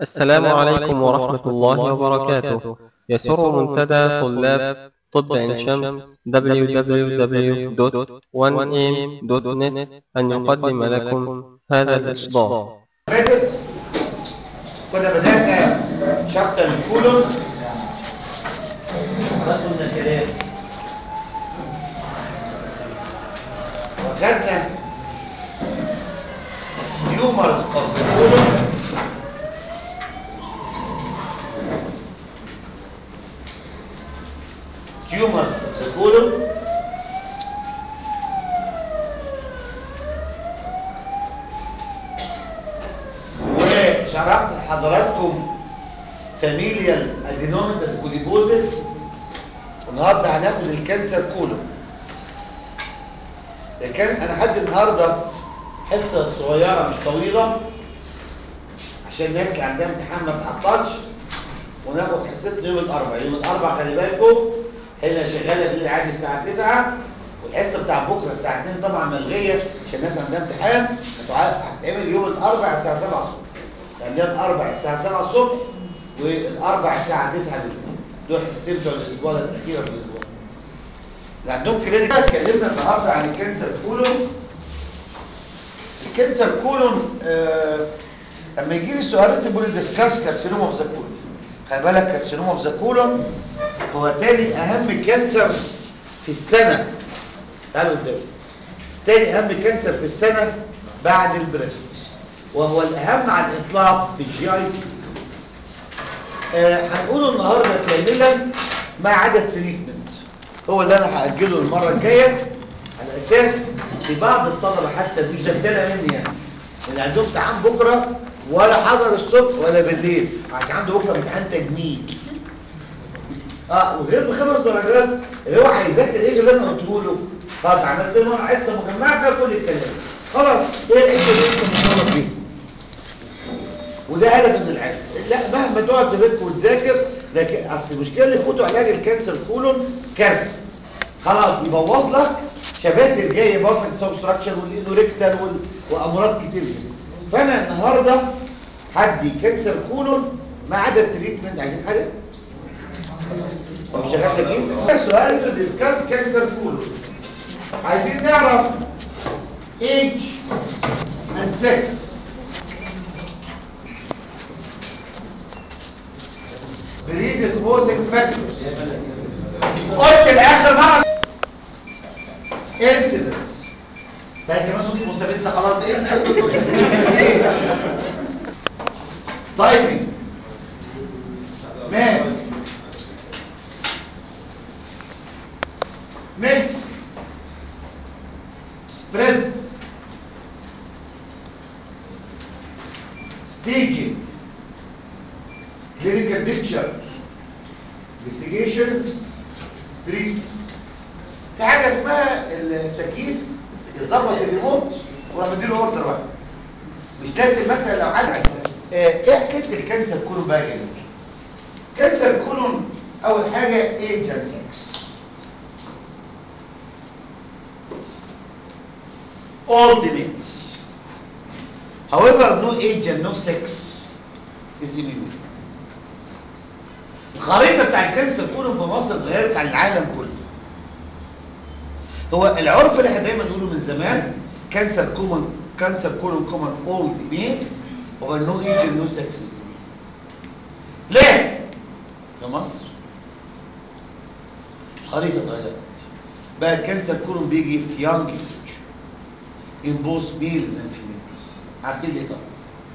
السلام عليكم ورحمة الله وبركاته يسر منتدى طلاب طب عين شمس www.1am.net أن يقدم لكم هذا الإصدار فاتت كنا بدأنا شابتر الكولون خلصنا من الكلام وخدنا تيومرز اوف ذا كولون تيومرز اوف ذا كولون وشرحت لحضراتكم فاميليال ادينوميتاس بوليبوزيس النهارده هناخد الكانسر كولون كان انا حد النهارده حصه صغيره مش طويله عشان الناس اللي عندها امتحان ما تعطلش وناخد حصتنا يوم الاربعاء يوم الاربعاء خلي بالكم هنا شغاله بالليل عادي الساعه 9 والحصه بتاع بكره الساعه 2 طبعا ملغيه عشان الناس عندها امتحان هتتعمل يوم الاربعاء الساعه 7 الصبح عندنا الاربع الساعه 7 الصبح والاربع الساعه 9 بالليل دول حصتين بتوع الاسبوع الاخيره في الاسبوع اللي عندهم كلينيك اتكلمنا النهارده عن الكانسر كولون الكانسر كولون آه اما يجي لي سؤال تقول لي ديسكاس كارسينوم اوف ذا كولون خلي بالك كارسينوم اوف ذا كولون هو تاني اهم كانسر في السنه تعالوا قدامي تاني اهم كانسر في السنه بعد البريست وهو الاهم على الاطلاق في الجي اي آه هنقوله النهارده كاملا ما عدا التريتمنت هو اللي انا هاجله المره الجايه على اساس في بعض الطلبه حتى دي شداله مني يعني اللي عندهم امتحان بكره ولا حضر الصبح ولا بالليل عشان عنده بكره امتحان تجميل اه وغير بخمس درجات اللي هو هيذاكر ايه اللي انا قلته له خلاص عملت له حصه مجمعه فيها كل الكلام خلاص ايه الحته اللي انت مطالب بيها وده هدف من العسل لا مهما تقعد في بيتك وتذاكر لكن اصل المشكله اللي فوتوا علاج الكانسر كولون كارثه خلاص يبوظ لك شباتر جايه يبوظ لك سبستراكشن والانوريكتال وال... وامراض كتير جدا فانا النهارده هدي كانسر كولون ما عدا التريتمنت عايزين حاجه؟ طب شغال تجيب سؤال ديسكاس كانسر كولون عايزين نعرف age and sex predisposing factors قلت الاخر مره incidence ده كمان صوت مستفز خلاص ده ايه تايمينج مان ميت سبريد staging clinical picture investigations treatment في حاجه اسمها التكييف يظبط الريموت وراح مديله اوردر واحد مش لازم مثلا لو حد عايز ايه حكايه الكانسر كولون بقى يا كانسر كولون اول حاجه ايج اند سكس all debates however no age and no sex is immune الخريطة بتاع الكانسر كولون في مصر اتغيرت عن العالم كله هو العرف اللي احنا دايما نقوله من زمان كانسر كومن كانسر كولون كومن اول ميلز هو نو ايج اند نو سكس ليه؟ في مصر الخريطة اتغيرت بقى الكانسر كولون بيجي في يانج ايج in both males and females عارفين ليه طبعا؟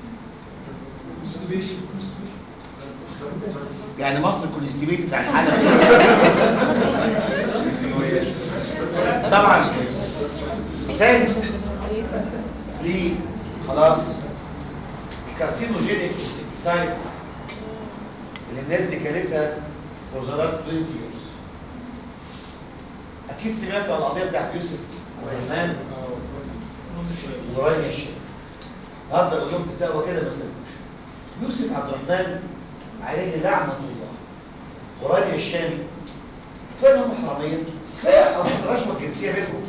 يعني مصر كونستيبيتد عن العالم طبعا سنس ليه خلاص الكارسينوجينيك انسكتيسايد اللي الناس دي كانتها فور ذا لاست 20 years اكيد سمعتوا عن القضيه بتاعت يوسف ورحمن ورانيا الشام النهارده اقول لهم في الدعوه كده ما سالوش يوسف عبد الرحمن عليه لعنه الله ورانيا الشامي كفايه هم حراميه كفايه الرشوه الجنسيه بينهم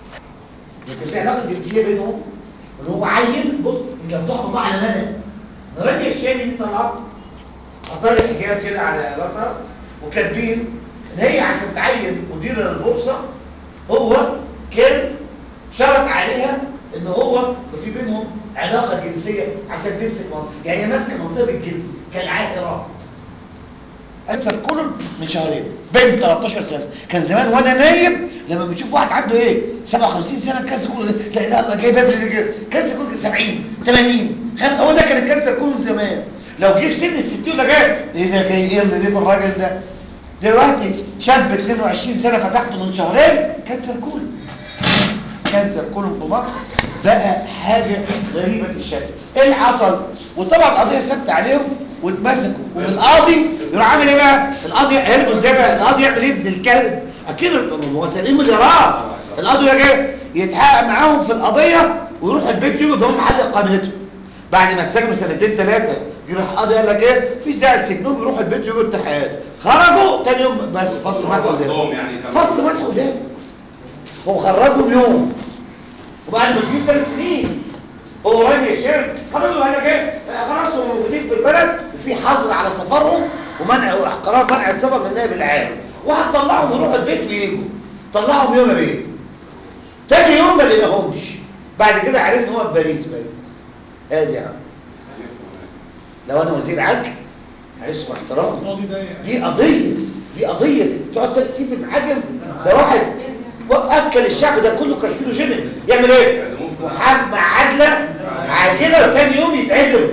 لكن في علاقه جنسيه بينهم اللي هو عين بص اللي يفتحوا الله على مدى رانيا الشامي دي طلعت حطها لي حجاب كده على راسها وكاتبين ان هي عشان تعين مدير البورصه هو كان شرط عليها ان هو في بينهم علاقه جنسيه عشان تمسك منصب يعني هي ماسكه منصب الجنس كالعاهرات انسب كله من شهرين بنت 13 سنه كان زمان وانا نايم لما بنشوف واحد عنده ايه 57 سنه الكانسر كله لا لا الله جاي بدري ليه كده كانسر كله 70 80 خم... هو ده كان الكانسر كله من زمان لو جه في سن ال 60 ولا جاي ايه ده جاي ايه اللي في الراجل ده دلوقتي شاب 22 سنه فتحته من شهرين كانسر كله كانسر كله في مصر بقى حاجه غريبه الشكل ايه اللي حصل وطبعا القضيه ثابته عليهم واتمسكوا والقاضي يروح عامل ايه بقى القاضي هيلقوا ازاي بقى القاضي يعمل ايه ابن الكلب اكيد هو سليم مليارات القاضي ده جاي يتحقق معاهم في القضيه ويروح البيت يجوا ده هم معلق قامته بعد ما اتسجنوا سنتين ثلاثه يروح القاضي قال لك ايه مفيش داعي تسجنوهم يروحوا البيت يجوا التحقيقات خرجوا تاني يوم بس فص ملح قدام فص ملح قدام هو خرجهم يوم وبعد ما تجيب ثلاث سنين هو راجل يا شيخ خلاص قال لك ايه خلاص هم موجودين في البلد وفي حظر على سفرهم ومنع قرار منع السفر من النائب العام وهتطلعهم يروحوا البيت ويجوا طلعهم يوم يا بيه تاني يوم ما لقيناهمش بعد كده عرفنا هو في باريس بقى ادي يا عم لو انا وزير عدل هيسمع احترام دي قضيه دي قضيه تقعد تسيب المحاكم ده واحد واكل الشعب ده كله كارسينوجينيك يعمل ايه محاكمه عادله عاجله وثاني يوم يتعدم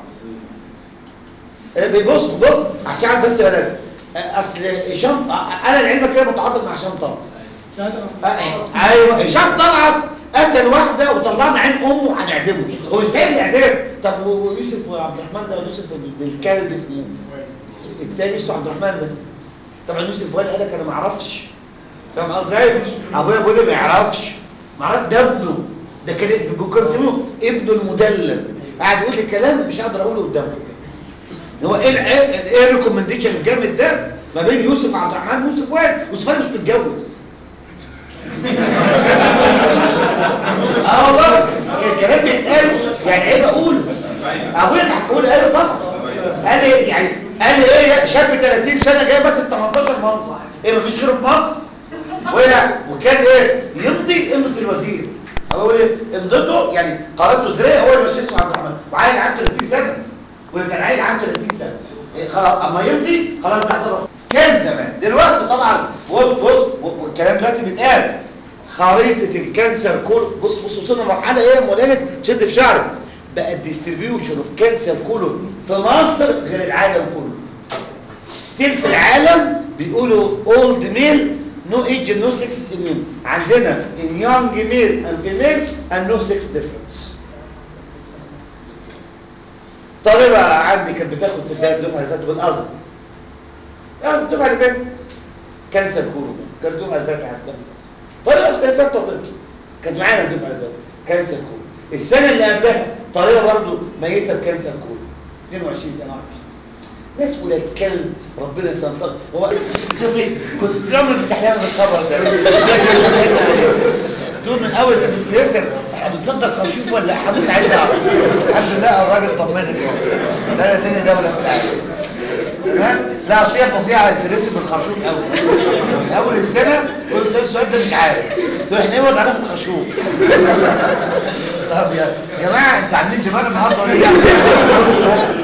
بيبص بص عشان بس يا ولد اصل هشام انا العلم كده متعاطف مع هشام طلعت ايوه هشام طلعت قتل واحده وطلعنا عين امه هنعدمه هو يستاهل الاعدام طب ويوسف وعبد الرحمن ده يوسف الكلب اسمه التاني اسمه عبد الرحمن ده طبعا يوسف وائل قال لك انا ما اعرفش فاهم قصدي ابويا بيقول لي ما يعرفش ما اعرف ده ابنه ده كان كان اسمه ابنه المدلل قاعد يقول لي كلام مش قادر اقوله قدامه هو ايه ايه الريكومنديشن الجامد ده ما بين يوسف وعبد الرحمن ويوسف وائل يوسف وائل مش متجوز اه والله الكلام بيتقال يعني عيب اقوله ابويا اللي هتقول ايوه طبعا قال لي يعني قال لي ايه شاب 30 سنه جاي ماسك 18 منصب ايه مفيش غيره في مصر ولا وكان ايه يمضي امضه الوزير هو ايه امضته يعني قرارته زريه هو اللي مش اسمه عبد الرحمن وعيل عنده 30 سنه وكان عيل عنده 30 سنه إيه خلاص اما يمضي خلاص ده اعتبر كان زمان دلوقتي طبعا بص بص والكلام دلوقتي بيتقال خريطه الكانسر كل بص بص وصلنا لمرحله ايه مولانا تشد في شعرك بقى الديستريبيوشن اوف كانسر كله في مصر غير العالم كله ستيل في العالم بيقولوا اولد ميل نو ايج نو سكس سنين عندنا ان يونج ميل اند فيميل اند نو سكس ديفرنس طالبة عندي كانت بتاخد في الدفعة اللي فاتت بالأزهر يعني الدفعة اللي فاتت كانسر كله كانت الدفعة اللي فاتت عندها طالبة في سنة ستة طب كانت معانا الدفعة اللي فاتت كانسر كله السنة اللي قبلها طالبة برضه ميتة بكانسر كله 22 سنة 21 ناس ولاد كلب ربنا يسامحك هو شوفي كنت عمري ما بتحلم بالخبر ده دول من اول ياسر بالظبط الخرشوف ولا حمود عايز اعرف الحمد لله الراجل طمنك ده تاني دوله بتاعتي تمام لا اصل هي فظيعه ترسم بالخرشوف قوي من اول السنه كل سنه السؤال ده مش عارف تقول احنا ايه وضع ناخد خرشوف طب يا جماعه انتوا عاملين دماغ النهارده ولا ايه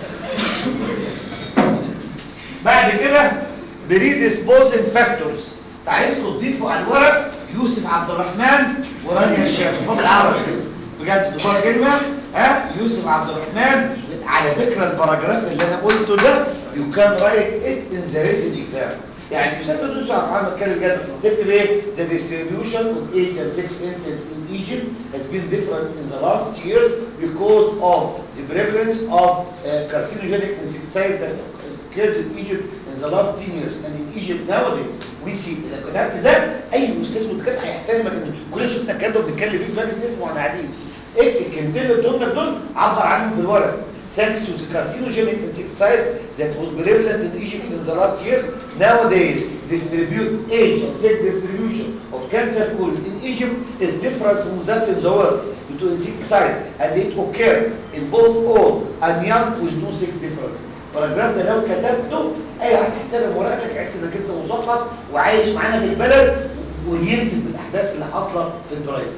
بعد كده بريديسبوزنج فاكتورز عايزكم تضيفوا على الورق يوسف عبد الرحمن ورانيا الشيخ فوق العربي بجد تبقى كلمه ها يوسف عبد الرحمن على فكره الباراجراف اللي انا قلته ده يو كان رايت ات ان ذا ريتن اكزام يعني مش انت تدوس على محمد كان جد تكتب ايه the distribution of 8 and 6 incidents in Egypt has been different in the last years because of the prevalence of uh, carcinogenic insecticides that occurred in Egypt in the last 10 years and in Egypt nowadays we see اذا كتبت ده اي استاذ متكلم هيحترمك ان كلنا شفنا الكلام ده بنتكلم فيه في مجلس اسمه واحنا قاعدين اكتب الكلمتين اللي قلتهم لك دول عبر عنهم في الورق thanks to the carcinogenic insecticides that was prevalent in Egypt in the last years nowadays distribute age and sex distribution of cancer cold in Egypt is different from that in the world to insecticide and it occur in both old and young with no sex difference الباراجراف ده لو كتبته اي هتحترم ورقتك تحس انك انت مثقف وعايش معانا في البلد وينتج بالاحداث اللي حاصله في البرايز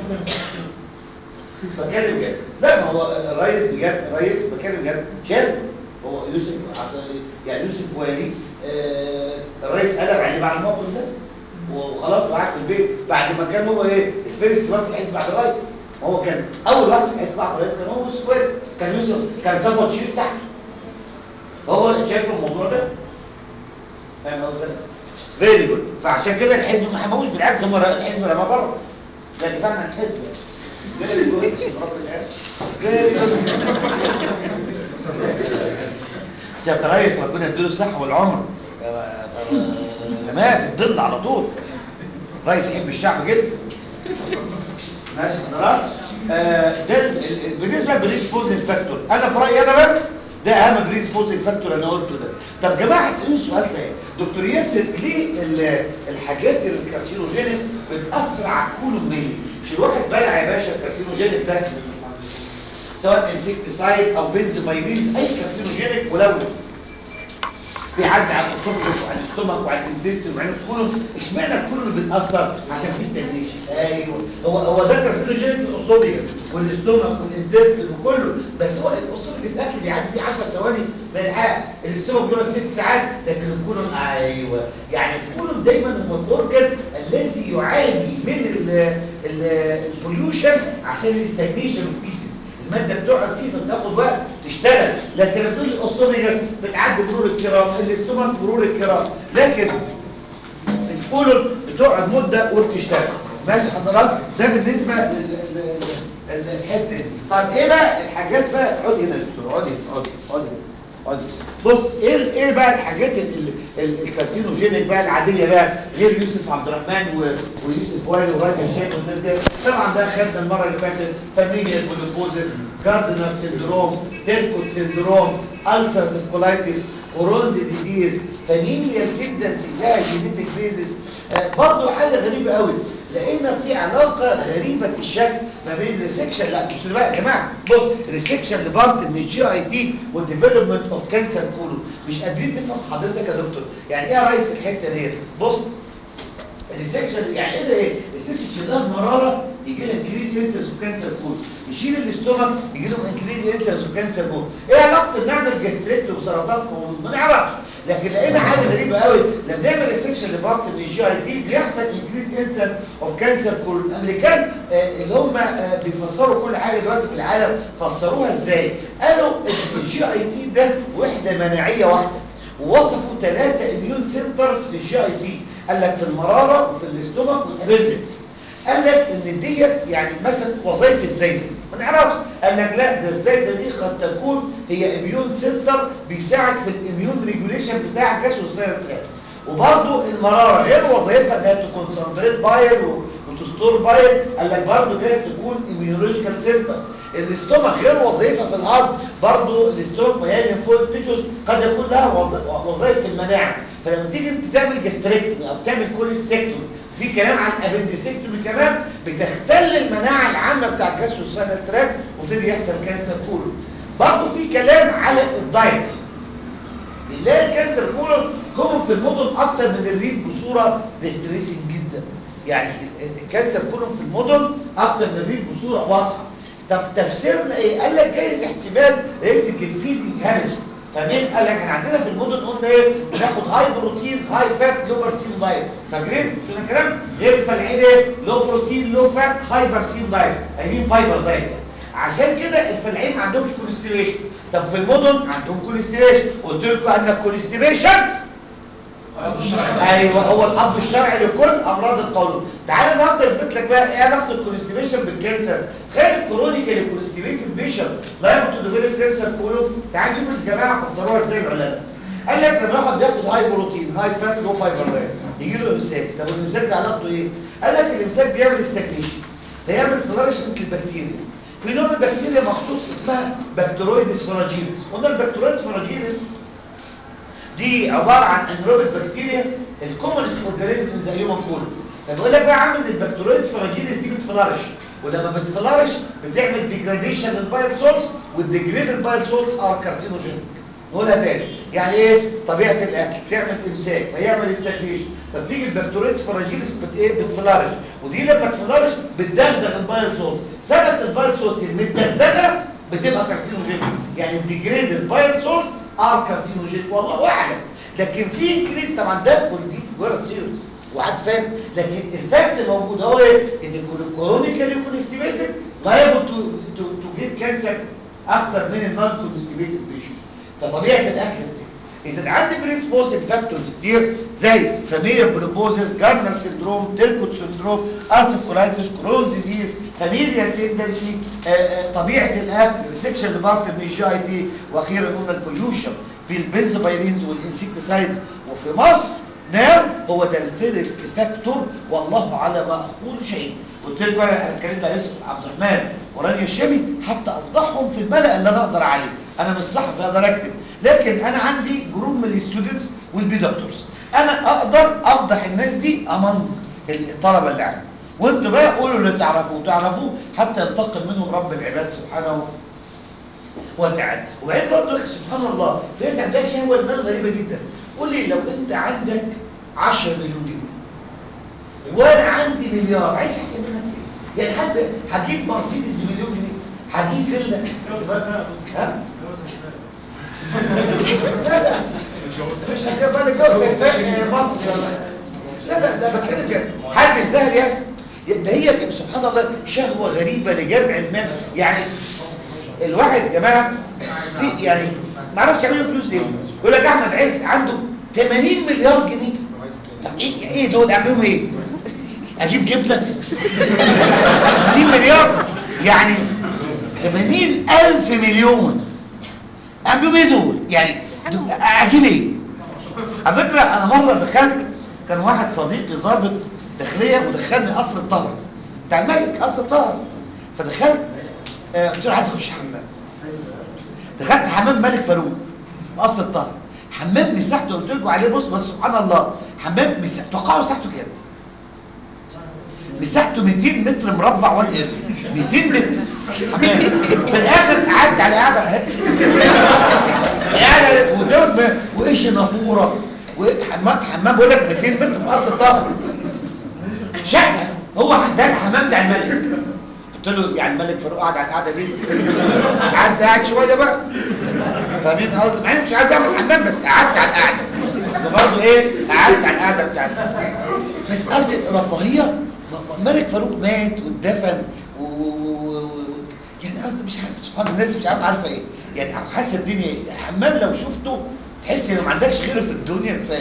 بتكلم جد لا ما هو الريس بجد الريس بتكلم جد جد هو يوسف عط- يعني يوسف والي آه الرئيس قلب عليه بعد الموقف ده وخلاص وقعد في البيت بعد ما كان هو ايه الفيرست مان في الحزب بعد الرئيس ما هو كان اول واحد في الحزب بعد الرئيس كان هو يوسف والي كان يوسف كان صفوت شريف تحته هو اللي شايف الموضوع ده فاهم قصدي فيري جود فعشان كده الحزب ما حموش بالعكس هم الحزب رماه بره لا دفاعنا عن الحزب فيري جود رب العالمين فيري جود سيادة الرئيس ربنا يديله الصحة والعمر تمام في الظل على طول رئيس يحب الشعب جدا ماشي حضرات آه، ده ال- ال- بالنسبه للبريسبوزنج فاكتور انا في رايي انا بقى ده اهم بريسبوزنج فاكتور انا قلته ده طب يا جماعه هتسالوني سؤال سهل دكتور ياسر ليه ال- الحاجات الكارسينوجينيك بتاثر على الكولون ميلي مش الواحد بلع يا باشا الكارسينوجينيك ده سواء انسكتسايد او بنزومايلين اي كارسينوجينيك ملون بيعدي على الاسوفجس وعلى الاستومك وعلى الانتستين وعلى الكولون اشمعنى الكولون بيتاثر عشان في ستاجنيشن ايوه هو هو ده كارسينوجينيك الاسوفجس والاستومك والانتستين وكله بس هو الاسوفجس اكل بيعدي فيه 10 ثواني ما يلحقش الاستومك بيقعد 6 ساعات لكن الكولون ايوه يعني الكولون دايما هو الاورجن الذي يعاني من البوليوشن عشان الاستاجنيشن والفيسز الماده بتقعد فيه فبتاخد وقت تشتغل لكن الدول الاوسوميجاس بتعدي مرور الكرام الاستومك مرور الكرام لكن في الكولون بتقعد مده وبتشتغل ماشي حضرتك ده بالنسبه لل- لل- لل- للحته دي طب ايه بقى الحاجات بقى اقعدي هنا يا دكتور اقعدي هنا، اقعدي اقعدي هنا، اقعدي بص ايه ال- ايه بقى الحاجات ال- ال- ال- الكارسينوجينيك بقى العاديه بقى غير يوسف عبد الرحمن و- ويوسف وائل وراجل الشيخ والناس دي طبعا بقى خدنا المره اللي فاتت فاميليا بوليبوزس جاردنر سيندروم تيركوت سيندروم السرتيف كولايتس كورونز ديزيز فاميليا تندنسي لها جينيتك بيزس آه برضه حاجه غريبه قوي لان في علاقه غريبه الشكل ما بين ريسكشن لا بصوا بقى يا جماعه بص ريسكشن لبارت من الجي اي تي والديفلوبمنت اوف كانسر كولون مش قادرين نفهم حضرتك يا دكتور يعني ايه يا ريس الحته ديت بص الريسكشن يعني ايه ده ايه الريسكشن شلال مراره يجي لها انكريز انسنس اوف كانسر كود يشيل الاستومك يجي لهم انكريز انسنس اوف كانسر كود ايه علاقه نعمل جاستريكت وسرطان قولون ما نعرفش لكن لقينا حاجه غريبه قوي لما نعمل ريسكشن لبارت من الجي اي تي بيحصل انكريز انسنس اوف كانسر كود الامريكان آه اللي هم آه بيفسروا كل حاجه دلوقتي في العالم فسروها ازاي قالوا ان الجي اي تي ده وحده مناعيه واحده ووصفوا ثلاثه اميون سنترز في الجي اي تي قال لك في المراره وفي الاستومك والابندكس قال لك ان ديت يعني مثلا وظائف الزايده ما نعرفش قال لك لا ده الزايده دي قد تكون هي اميون سنتر بيساعد في الاميون ريجوليشن بتاع الجسم والسيرترات وبرضه المراره غير وظيفتها انها تكونسنتريت بايل وتستور بايل قال لك برضه جايز تكون اميونولوجيكال سنتر الاستومك غير وظيفه في الهضم برضه الاستومك ميال لينفويد تيشوز قد يكون لها وظ- وظائف في المناعه فلما تيجي انت تعمل جاستريكتومي او تعمل كوليستكتومي في كلام عن ابندسكتومي كمان بتختل المناعه العامه بتاع الجسم والسنه تراك وتبتدي يحصل كانسر كولون برضه في كلام على الدايت بنلاقي الكانسر كولون كومن في المدن اكتر من الريف بصوره ديستريسنج جدا يعني ال- ال- الكانسر كولون في المدن اكتر من الريف بصوره واضحه طب تفسيرنا ايه قال لك جايز احتمال ريتك الفيدنج هابتس فمين قال لك احنا عندنا في المدن قلنا ايه بناخد هاي بروتين هاي فات لو برسين دايت فاكرين شو ده الكلام غير فالعين ايه لو بروتين لو فات هاي برسين دايت اي فايبر دايت عشان كده الفلاحين ما عندهمش كوليستريشن طب في المدن عندهم كوليستريشن قلت لكم ان الكوليستريشن ايوه هو الحظ الشرعي لكل امراض القولون تعال النهارده اثبت لك بقى ايه علاقه الكوليستريشن بالكانسر خلي الكرونيكال كوليستريتد بيشن لا يموت ديفلوب كانسر كولون تعال نشوف الجماعه فسروها ازاي العلماء قال لك لما واحد بياخد هاي بروتين هاي فات لو فايبر يجي له امساك طب الامساك ده علاقته ايه قال لك الامساك بيعمل استجنيشن فيعمل فلارشمنت للبكتيريا في نوع من البكتيريا مخصوص اسمها بكتيرويدس فراجيلس قلنا البكتيرويدس فراجيلس دي عباره عن انيروبيك بكتيريا الكومن اورجانيزم من زي هيومن كولون فبيقول لك بقى يا عم ان البكتيرويدز فراجيلس دي بتفلرش ولما بتفلارش بتعمل ديجراديشن للبايل سولز والديجريدد بايل سولز ار كارسينوجينيك نقولها تاني يعني ايه طبيعه الاكل تعمل امساك فيعمل استاجنيشن فبتيجي البكتيريتس فراجيلس بت ايه بتفلارش ودي لما تفلارش بتدغدغ البايل سولز سبب البايل سولز المتدغدغه بتبقى كارسينوجينيك يعني الديجريدد بايل سولز ار كارسينوجينيك والله اعلم لكن في انكريز طبعا ده دي جرى سيريس وحد فاهم لكن الفاكت موجود هو ايه ان الكرونيكال كونستيبيتد لايبل تو تو تو جيت كانسر اكتر من النون كونستيبيتد بيشنت فطبيعه الاكل بتفرق اذا عندي بريسبوزد فاكتورز كتير زي فاميليا بروبوزس جارنر سيندروم تيركوت سيندروم ارثف كولايتس كرون ديزيز فاميليا تندنسي طبيعه الاكل ريسكشن لبارت من جي اي تي واخيرا قلنا البوليوشن في البنزوبايرينز والانسكتسايدز وفي مصر نعم هو ده الفيرست فاكتور والله على ما اقول شيء قلت لكم انا اتكلمت على يوسف عبد الرحمن ورانيا الشامي حتى افضحهم في الملأ اللي انا اقدر عليه انا مش صحفي اقدر اكتب لكن انا عندي جروب من الستودنتس والبي دكتورز انا اقدر افضح الناس دي امام الطلبه اللي عندي وانتوا بقى قولوا اللي تعرفوه تعرفوه حتى ينتقم منهم رب العباد سبحانه وتعالى وبعدين برضه يا اخي سبحان الله في ناس عندها شهوه المال غريبه جدا قول لي لو انت عندك 10 مليون جنيه وانا عندي مليار عايش احسن منك فين يعني حد هتجيب مرسيدس بمليون جنيه هتجيب فيلا ها لا لا مش هتجيب انا جوز مصر لا لا لا بتكلم بجد حد ذهب يعني ده هي سبحان الله شهوه غريبه لجمع المال يعني الواحد يا جماعه في يعني ما عرفش يعملوا فلوس ايه يقول لك احمد عز عنده 80 مليار جنيه طب ايه ايه دول اعملهم ايه اجيب جبنه 80 مليار يعني 80 الف مليون اعملهم ايه دول يعني اجيب ايه على فكره انا مره دخلت كان واحد صديقي ضابط داخليه ودخلني قصر الطهر بتاع الملك قصر الطهر فدخلت آه، قلت له عايز اخش حمام دخلت حمام ملك فاروق قصر الطهر حمام مساحته قلت لكم عليه بص بس سبحان الله حمام مساحته توقعوا مساحته كام مساحته 200 متر مربع وان ار 200 متر حمام في الاخر قعدت على قاعده قاعده قدامك وايش نافوره وحمام حمام بقول لك 200 متر في قصر الطهر شقه هو ده الحمام بتاع الملك قلت له يعني الملك فاروق قاعد على القعده دي قعدت قاعد شويه بقى فاهمين قصدي مع اني مش عايز اعمل حمام بس قعدت على القعده برضه ايه قعدت على القعده بتاعتي بس قصدي رفاهيه الملك فاروق مات واتدفن و... و... و... يعني قصدي مش عارف سبحان الله الناس مش عارف عارفه ايه يعني حاسه الدنيا ايه الحمام لو شفته تحس ان ما عندكش غيره في الدنيا كفايه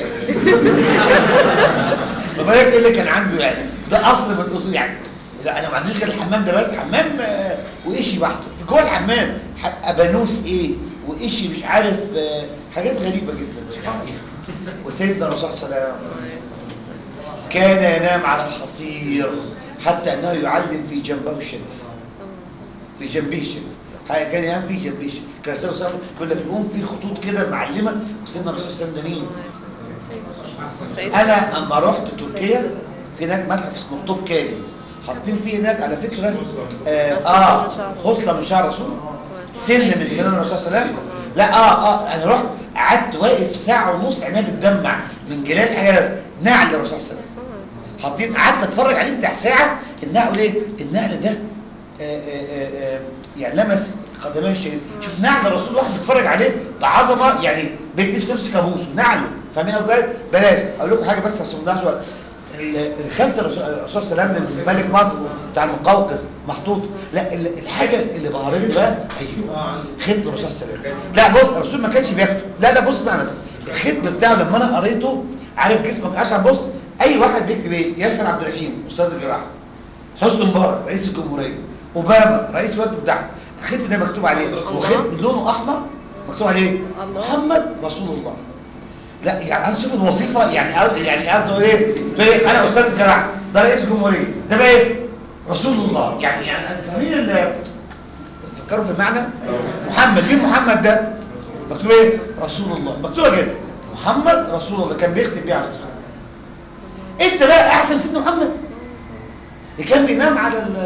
ما بالك ايه اللي كان عنده يعني ده اصل من الاصول يعني لا انا ما عنديش غير الحمام ده بقى حمام آه، وإشي بحته في جوه الحمام ح- ابانوس ايه وإشي مش عارف آه، حاجات غريبه جدا سبحان الله وسيدنا الرسول صلى الله عليه وسلم كان ينام على الحصير حتى انه يعلم في جنبه الشريف في جنبه الشريف ها- كان ينام في جنبه الشريف كان الرسول صلى الله عليه وسلم كنا بنقوم في خطوط كده معلمه وسيدنا الرسول صلى الله عليه وسلم ده مين انا اما رحت تركيا في هناك متحف اسمه الطوب كالي حاطين فيه هناك على فكره اه, آه خصله من شعر الرسول سن من سنان الرسول صلى الله عليه وسلم لا اه اه انا رحت قعدت واقف ساعه ونص عينيا بتدمع من جلال حاجه نعل الرسول صلى الله عليه وسلم حاطين قعدت اتفرج عليه بتاع ساعه النقل ايه النقل ده آه آه آه آه يعني لمس قدميه الشريف شوف نعل الرسول واحد بيتفرج عليه بعظمه يعني بيت نفسي امسك ابوسه نعله فاهمين قصدي إيه؟ بلاش اقول لكم حاجه بس عشان ما نضيعش وقت ال- رساله الرسول الرسول صلى الله عليه وسلم للملك مصر بتاع المقوقس محطوط لا ال- الحاجه اللي بهرتني بقى ايوه ختم الرسول صلى الله عليه وسلم لا بص الرسول ما كانش بيكتب لا لا بص بقى مثلا الختم بتاعه لما انا قريته عارف جسمك عشان بص اي واحد بيكتب ايه ياسر عبد الرحيم استاذ الجراحه حسني مبارك رئيس الجمهوريه اوباما رئيس الولايات المتحده الختم ده مكتوب عليه وختم لونه احمر مكتوب عليه محمد رسول الله لا يعني عايز اشوف الوظيفه يعني قصد- يعني قصده ايه ده إيه؟ انا استاذ الجراحه ده رئيس الجمهوريه ده بقى ايه رسول الله يعني يعني فاهمين ال- فكروا في المعنى محمد مين محمد ده مكتوب ايه رسول الله مكتوبه كده محمد رسول الله كان بيختم بيه على الرسول انت بقى احسن سيدنا محمد اللي كان بينام على ال-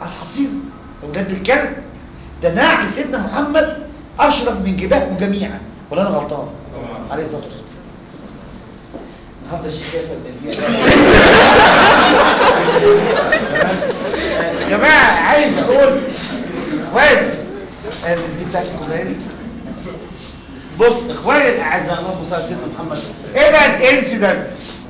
على الحصين اولاد الكلب ده ناعي سيدنا محمد اشرف من جباههم جميعا ولا انا غلطان عليه الصلاه والسلام النهارده الشيخ ياسر يا جماعه عايز اقول اخواني دي بتاعت الكوبايه بص اخواني الاعزاء اللهم صل على سيدنا محمد ايه بقى الانسيدنت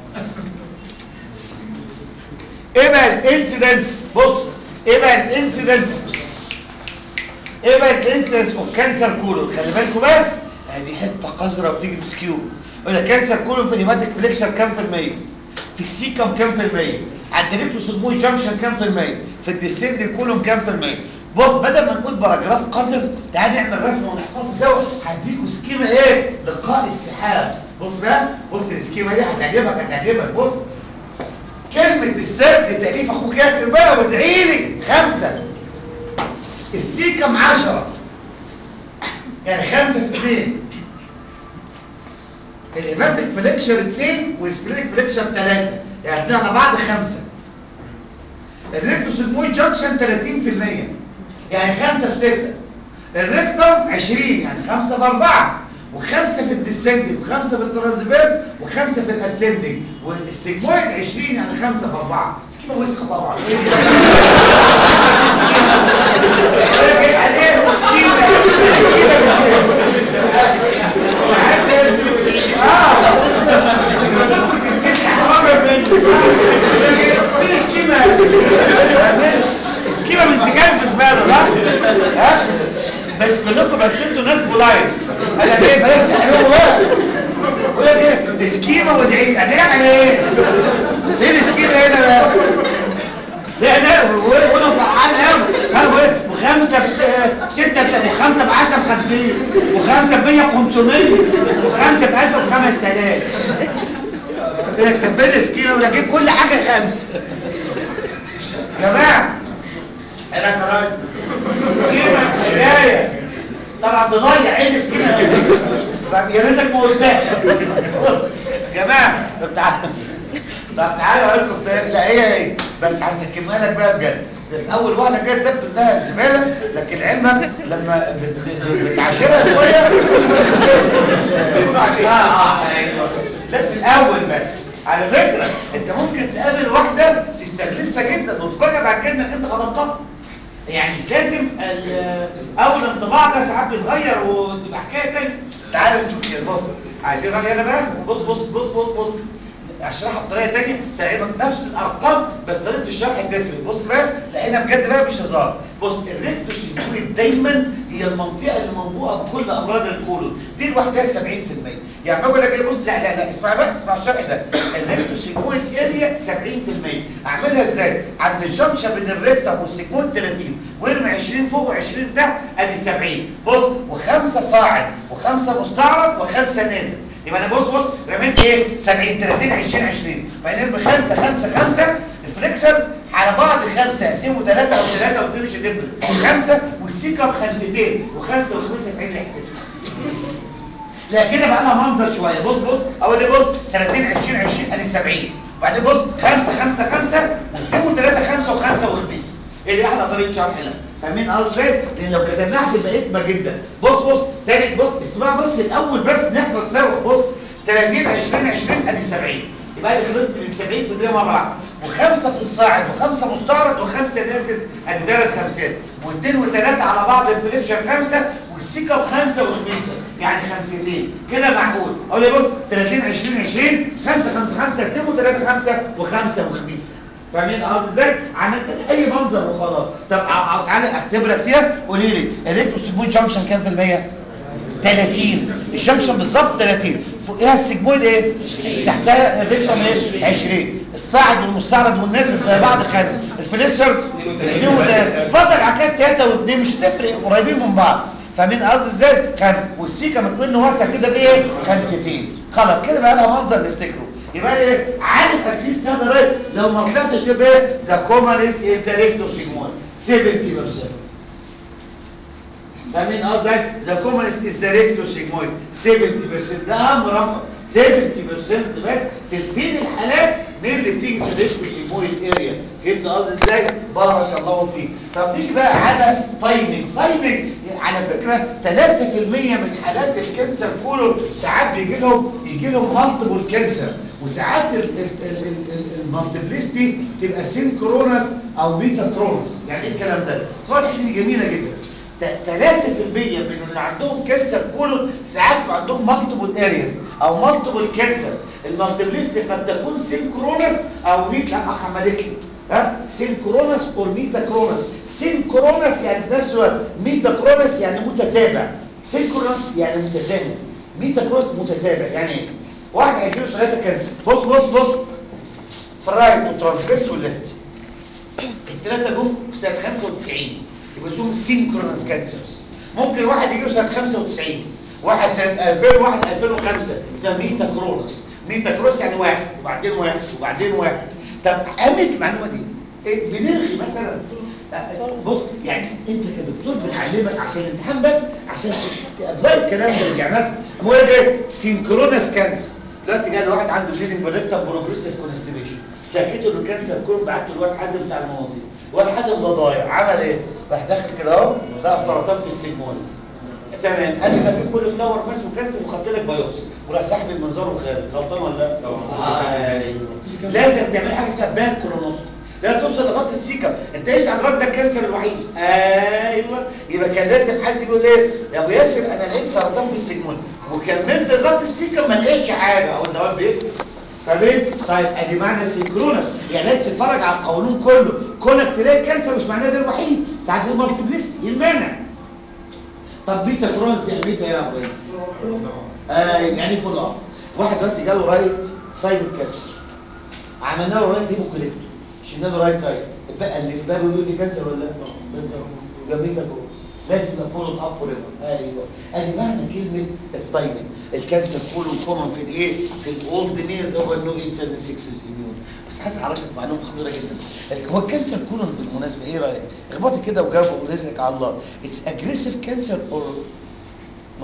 ايه بقى الانسيدنس بص ايه بقى الانسيدنس ايه بقى الانسيدنس اوف كانسر كولون خلي بالكم بقى ادي حته قذره بتيجي مسكيو يقول لك كانسر كولون في الهيماتيك فليكشر كام في الميه في السيكم كام في الميه عند الريكتوسودموي جانكشن كام في الميه في الديسيند كولون كام في الميه بص بدل ما نقول باراجراف قذر تعال نعمل رسمه ونحفظها سوا هديكوا سكيما ايه لقاء السحاب بص بقى بص السكيما دي هتعجبك هتعجبك بص كلمة السرد تأليف أخوك ياسر بقى وادعي لي خمسة السيكم عشرة يعني خمسة في اثنين الهيماتيك فليكشر اثنين والسبلينك فليكشر ثلاثة يعني اثنين على بعض خمسة الريكتوسيدموي جانكشن 30% يعني خمسة في ستة الريكتوم 20 يعني خمسة في أربعة وخمسة في الديسندنج وخمسة في الترانزفيرس وخمسة في الاسندنج والسيجمويد 20 يعني خمسة في أربعة سكيمة وسخة طبعا سكيمة من تجانس بقى ها بس كلكم بس انتوا ناس بولايت انا ليه بلاش تحلوه بقى ولا ايه سكيمة ودعي ادعي على ايه فين السكيمة هنا بقى لا لا وانا فرحان قوي وخمسة بستة وخمسة بعشرة بخمسين وخمسة بمية بخمسمية وخمسة بألف وخمس تلاف لك تفل سكيمة ولا جيب كل حاجة خمسة يا جماعة انا كراجل سكيمة حكاية طبعا تضيع ايه السكيمة يا ريتك ما قلتها بص يا جماعة طب تعالوا طب تعالوا اقول لكم لا هي ايه بس هسكمها لك بقى بجد في اول واحده كده تبدو انها زباله لكن علما لما بتعاشرها شويه اه اه ايوه لا في الاول بس على فكره انت ممكن تقابل واحده تستغلسها جدا وتفاجئ بعد كده انك انت خطبتها يعني مش لازم اول انطباع ده ساعات بيتغير وتبقى حكايه تانيه تعالوا نشوف كده بص عايزين راجل هنا بقى بص بص بص بص بص اشرحها بطريقه ثانيه تقريبا نفس الارقام بس طريقه الشرح تفرق بص بقى لقينا بجد بقى مش هزار بص الريكتوسيكويد دايما هي المنطقه اللي موضوعه بكل امراض الكولون دي لوحدها 70% يعني اقول لك ايه بص لا لا لا اسمع بقى اسمع الشرح ده الريكتوسيكويد اريا 70% اعملها ازاي عند الجنكشن بين الريكتم والسيكويد 30 وارمي 20 فوق و20 تحت ادي 70 بص وخمسه صاعد وخمسه مستعرض وخمسه نازل يبقى انا بص بص رميت ايه 70 30 20 20 بعدين بخمسه خمسه خمسه الفليكشرز على بعض خمسه اثنين وثلاثه او ثلاثه واثنين مش هتفرق خمسه والسيكه بخمستين وخمسه وخمسه في عين الحساب لا كده بقى لها منظر شويه بص بص اقول لي بص 30 20 20 ادي 70 وبعدين بص 5 5 5 2 و3 5 و5 وخميس ايه دي احلى طريقه شرح لها فاهمين قصدي ازاي لان لو كتبناها هتبقى اتمه جدا بص بص تاني بص اسمع بس الاول بس نحفظ سوا بص 30 20 20 ادي 70 يبقى ادي خلصت من 70% مره واحده وخمسه في الصاعد وخمسه مستعرض وخمسه نازل ادي ثلاث خمسات واثنين وثلاثه على بعض الفليكشن خمسه والسكه بخمسه وخميسه يعني خمستين كده معقول اقول لي بص 30 20 20 5 5 5 2 و3 5 وخمسه وخميسه فاهمين قصدي ازاي عملت اي منظر وخلاص طب تعالى اختبرك فيها قولي لي الريكتوسيجمويد جانكشن كام في الميه 30 الجانكشن بالظبط 30 فوقها السيجمويد ايه تحتها الريكتوم ايه 20 الصاعد والمستعرض والنازل زي بعض خمس الفليكشرز 2 و3 فضل عكاك 3 و2 مش هتفرق قريبين من بعض فاهمين قصدي ازاي خمس والسيكه منه واسع كده بايه خمستين خلاص كده بقى لها منظر نفتكره يبقى ايه عارف اتليست هذا رايت لو ما طلعتش تبقى ايه ذا كومنست از ذا ريكتوسيجمويد 70% فاهمين قصدي ذا كومنست از ذا ريكتوسيجمويد 70% ده اهم رقم 70% بس تلتين الحالات من اللي بتيجي في الريكتوسيجمويد اريا فهمت قصدي ازاي بارك الله فيك طب نيجي بقى على تايمنج تايمنج على فكره 3% من حالات الكانسر كله ساعات بيجي لهم يجي لهم مالتيبل كانسر وساعات المالتيبليستي تبقى سينكرونس او بيتا كرونس يعني ايه الكلام ده اسمها الحته دي جميله جدا 3% من اللي عندهم كانسر كولون ساعات بيبقى عندهم مالتيبل ارياز او مالتيبل كانسر المالتيبليستي قد تكون سينكرونس او ميتا اخ مالكي ها سينكرونس اور ميتا كرونس سينكرونس يعني في نفس الوقت ميتا كرونس يعني متتابع سينكرونس يعني متزامن ميتا كرونس متتابع يعني ايه واحد هيجيله ثلاثه كانسر بص بص بص فرايت وترانسفيرس والليفت الثلاثه جم سنه 95 يبقى اسمهم سينكرونس كانسرز ممكن واحد يجيله سنه 95 واحد سنه 2000 واحد 2005 اسمها ميتا كرونس ميتا كرونس يعني واحد وبعدين واحد وبعدين واحد طب اهميه المعلومه دي إيه بنلغي مثلا بص يعني انت كدكتور بنعلمك عشان الامتحان بس عشان تقبل الكلام ده يعني مثلا هو ايه سينكرونس كانسر دلوقتي جاي واحد عنده بليدنج بريكتم بروجريسيف كونستيبيشن شكيته انه كانسر كون بعته الواد حازم بتاع المناظير الواد حازم ده ضايع عمل ايه راح داخل كده اهو لقى سرطان في السيجمون تمام قال لي ده في كل فلاور ماس وكانسر وخدت لك بايوبسي وراح سحب المنظار وخارج غلطان ولا لا آه. لازم تعمل حاجه اسمها باك كولونوسكوبي لا توصل لغايه السيكا انت ايش ادراك ده الكانسر الوحيد ايوه يبقى كان لازم حد يقول ايه يا ابو ياسر انا لقيت سرطان في السيجمون وكملت لغايه السيكا ما لقيتش حاجه اهو الدواء بيكتب طيب طيب ادي معنى سينكرونس يعني لازم تتفرج على القانون كله كونك تلاقي كانسر مش معناه ده الوحيد ساعات في مالتيبليستي ايه المانع طب بيتا كرونس دي اهميتها ايه يا ابو آه يعني فول اب واحد دلوقتي جاله رايت سايد كانسر عملنا له رايت هيموكوليكتور شلنا له رايت سايد بقى اللي في باله يقول لي كانسر ولا لا بس يبقى بيتا كرونس لازم يبقى فول اب وريبر ايوه ادي معنى كلمه التايمنج الكانسر كله كومن في الايه في الاولد ميلز اوفر نو انترنت 6 اميون بس عايز اعرفك معلومه خطيره جدا هو الكانسر كله بالمناسبه ايه رايك اخبطي كده وجاوب ورزقك على الله اتس اجريسيف كانسر اور نوت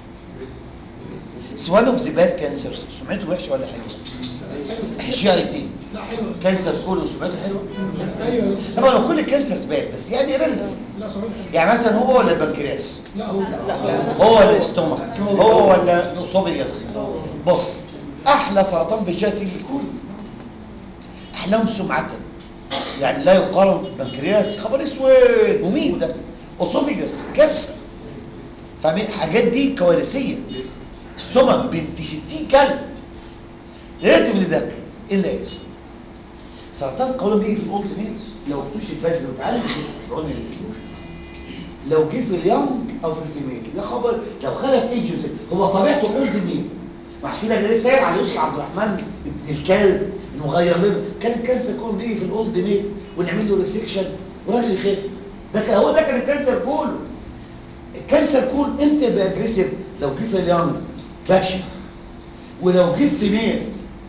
اتس وان اوف ذا باد كانسرز سمعته وحشه ولا حلوه جي اي تي لا حلو كانسر كله سمعته حلوه ايوه طبعا هو كل الكانسرز باد بس يعني ريلاتيف لا صحيح يعني مثلا هو ولا البنكرياس لا هو هو ولا الاستومك هو ولا الاسوفيجاس بص احلى سرطان في الجهه تيجي الكول احلاهم سمعه يعني لا يقارن بالبنكرياس خبر اسود مميت ده اسوفيجاس كارثه فاهمين الحاجات دي كوارثيه استومك بنت 60 كلب ريتم ده الا اذا سرطان القولون بيجي في الاولد ميلز لو اكتشف بدري وتعالج العون لو جه في اليونج او في الفيميل يا خبر لو خلف ايجوز هو طبيعته اولد ميل عشان كده ليه ساير على يوسف عبد الرحمن ابن الكلب انه غير لنا كان الكانسر كله بيجي في الاولد ميل ونعمل له ريسكشن وراجل يخف ده كان هو ده كان الكانسر كله الكانسر كول امتى يبقى اجريسيف لو جه في اليونج بشع ولو جه في ميل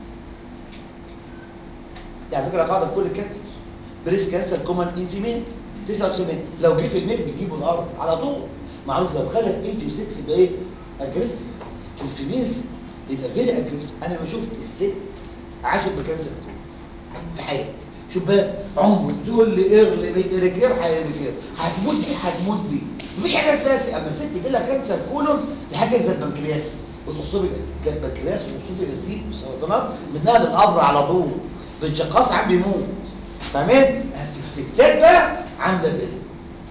دي على فكره قاعده في كل الكانسر بريس كانسر كومن ان في ميل 99 لو جه في الميل بيجيبوا الارض على طول معروف لو خلف ايج 6 يبقى ايه اجريسيف في الفيميلز يبقى فيري اجريسيف انا ما شفت الست عاشت بكانسر في حياتي شوف بقى عمر تقول لي اغلي ريكير هيريكير هتموت ايه هتموت بيه مفيش حاجه اسمها اما ست يجي لها كانسر كولون دي حاجه زي البنكرياس والخصوبي كان البنكرياس والخصوبي الاستيك والسرطانات منها للقبر على طول بالشقاص عم بيموت فاهمين في الستات بقى عامله كده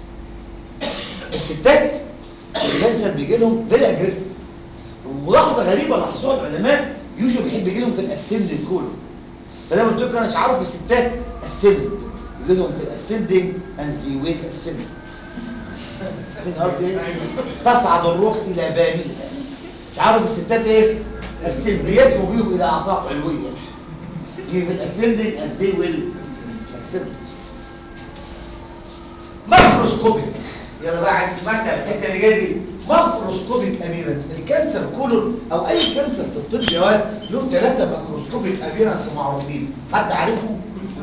الستات الكانسر بيجي لهم فيري اجريسيف وملاحظه غريبه لاحظوها العلماء يوجو بيحب يجي لهم في الاسندنج كولون فده قلت لكم انا مش عارف الستات اسندنج يجي لهم في الاسندنج اند زي ويل اسندنج قصدي ايه؟ تصعد الروح الى بابها مش عارف الستات ايه السند بيسموا بيهم الى اعضاء علويه يجي في الاسندنج اند زي ويل اسند ماكروسكوبيك يلا بقى عايز تسمعنا الحته اللي جايه دي ماكروسكوبيك ابيرنس الكانسر كولون او اي كانسر في الطب يا واد له ثلاثه ماكروسكوبيك ابيرنس معروفين حد عارفهم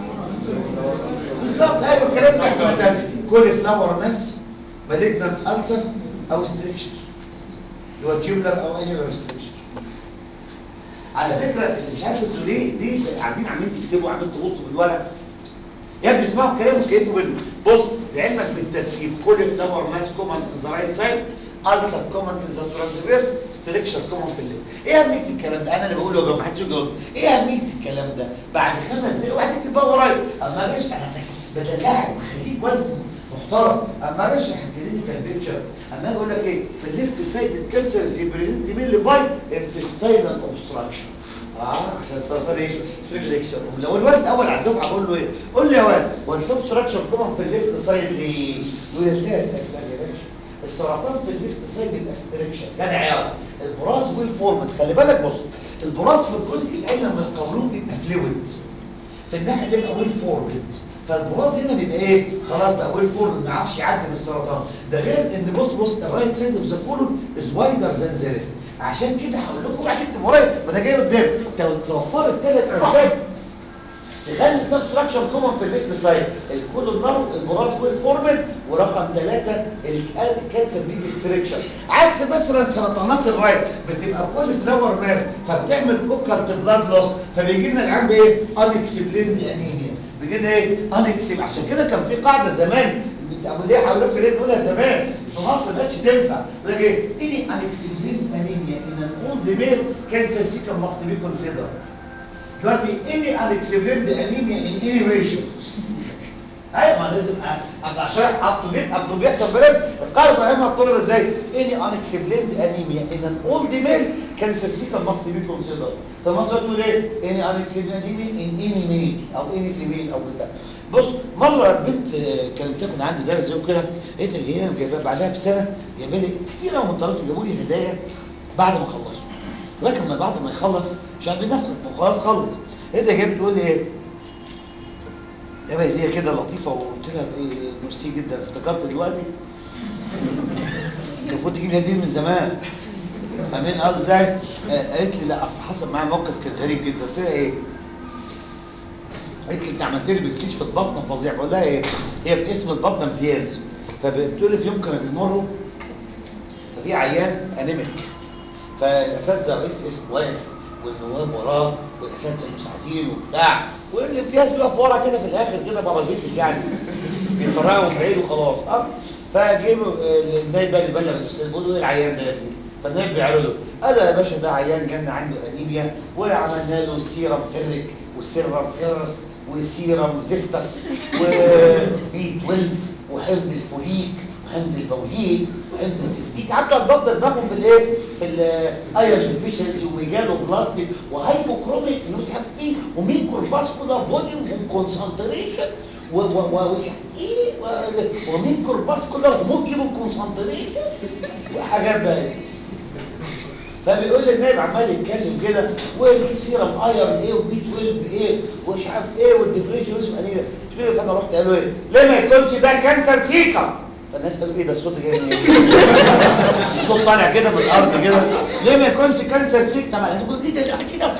بالظبط ايوه الكلام ده اسمه ده كل فلاور ماس مالجنت ألسر او ستريكشر اللي هو تيوبلر او انيولار ستريكشر على فكره اللي مش عارف انتوا ليه ليه قاعدين عاملين تكتبوا عاملين تبصوا في الورق يا ابني اسمعوا كلامه كيفه منه بص لعلمك بالترتيب كل فلاور ماس كومن ان ذا رايت سايد ألسر كومن ان ذا ترانسفيرس ستريكشر كومن في الليل ايه اهميه الكلام ده انا اللي بقوله يا جماعه محدش يجاوب ايه اهميه الكلام ده بعد خمس دقايق واحد يكتب بقى ورايا اما اجي انا بس بدلعك بخليك واد محترم اما اجي اشرح الكلينيكال بيكتشر اما اجي اقول لك ايه في الليفت سايد الكانسر ريبريزنت مين باي انتستينال اوبستراكشن اه عشان السرطان ايه فليكشن لو الواد الاول على الدفعه بقول له ايه قول لي يا واد هو السبستراكشر كومن في الليفت سايد ليه يقول لي ثلاث اسباب يا باشا السرطان في الليفت سايد بيبقى ستريكشن جدع يا البراز والفورمد خلي بالك بص البراز في الجزء الايمن من القولون بيبقى فلويد في الناحيه اللي بيبقى ويل فورمد فالبراز هنا بيبقى ايه خلاص بقى ويل فورمد ما يعرفش يعدي من السرطان ده غير ان بص بص الرايت سايد اوف ذا كولون از وايدر ذان ذا ليفت عشان كده هقول لكم بعد اكتب ورايا ما ده جاي قدام توفرت ثلاث اسباب تخلي السبستراكشر كومن في الليفت سايد الكولون نارو البراز والفورمن ورقم ثلاثة الكانسر بيجي ستريكشن عكس مثلا سرطانات الرايت بتبقى كل فلاور ماس فبتعمل اوكالت بلاد لوس فبيجي لنا العام بايه انكسبليند انيميا بيجي لنا ايه انكسب عشان كده كان في قاعده زمان بتعمل ليه حضرتك ليه نقولها زمان في مصر ما بقتش تنفع يقول لك ايه اني انكسبليند انيميا ان ان اولد ميل كانسر سيكم ماست بي كونسيدر دلوقتي اني انكسبليند انيميا ان اني ريشن ايوه ما لازم ابقى شارح اب تو ديت اب تو بيحصل بلد القاعده بتاعتها الطلبه ازاي اني انكسبليند انيميا ان ان اولد ميل كانسر سيكم ماست بي كونسيدر فمصر تقول ايه اني انكسبليند انيميا ان اني ميل او اني فيميل او بتاع بص مره بنت كانت بتاخد عندي درس يوم كده لقيت هي جايبه بعدها بسنه جايبه لي كتير قوي من طلبتي جابوا لي هدايا بعد ما خلصوا لكن ما بعد ما يخلص مش عارف بنفخ خلاص خلص لقيتها جايه بتقول لي ايه يا هديه كده لطيفه وقلت لها ايه ميرسي جدا افتكرت دلوقتي المفروض تجيب هديه من زمان امين قال ازاي قالت لي لا اصل حصل معايا موقف كان غريب جدا قلت لها ايه قالت لي انت عملت لي برستيج في البطن فظيع بقول لها ايه هي في اسم البطن امتياز فبتقول لي في يوم كانوا بيمروا ففي عيان انيميك فالاساتذه رئيس اسم واقف والنواب وراه والاساتذه المساعدين وبتاع والامتياز بيقف ورا كده في الاخر كده بارازيتك يعني بيفرقوا بعيد وخلاص اه فجيبوا النايب بقى بيبلغ الاستاذ بيقول له ايه العيان ده يا ابني فالنايب بيعرض له قال له يا باشا ده عيان جالنا عنده انيميا وعملنا له سيرم فرك والسيرم فيرس وسيرم زفتس وبي 12 وحمض الفوليك وحمض البوليك وحمض السفليك عملوا الضغط دماغهم في الايه في الايرون ديفيشنسي وميجالو بلاستيك وهايبوكروميك مش عارف ايه وميكرو فاسكولار فوليوم وكونسنتريشن ايه وميكرو فاسكولار هوموجينو كونسنتريشن وحاجات بقى فبيقول لي النايب عمال يتكلم كده والسيرم ايرون ايه وبي 12 ايه ومش عارف ايه والديفريشن اسمه انيميا فانا رحت قالوا ايه ليه ما يكونش ده كانسر سيكا فالناس قالوا ايه ده الصوت جاي منين الصوت طالع كده من الارض كده ليه ما يكونش كانسر سيك طبعا الناس بتقول ايه ده كده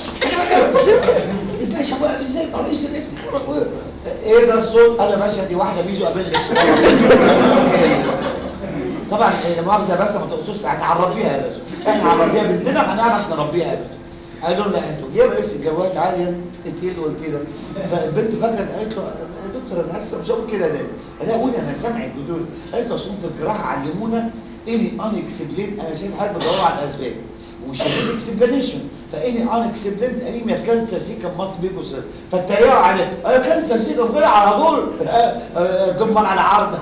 الباشا واقف ازاي رئيس الاسم ايه ده الصوت قال يا باشا دي واحده بيزو ابندكس طبعا لا مؤاخذه بس ما تقصدش يعني عربيها يا باشا احنا عربيها بنتنا هنعرف نربيها يا باشا قالوا لا انتوا جه رئيس الجوات عاليه انت ايه اللي قلت ده فالبنت فاكره قالت له يا دكتور انا اسف مش هقول كده ليه لا قولي انا سامعك بتقول قالت له اصل في الجراحه علمونا اني ان اكسبلين انا شايف حضرتك بتدور على الاسباب ومش هتدي اكسبلانيشن فاني ان اكسبلين انيميا كانسر سيكم ماس بيكوس فاتريقوا عليه انا كانسر سيكم كده على طول ضمن على عرض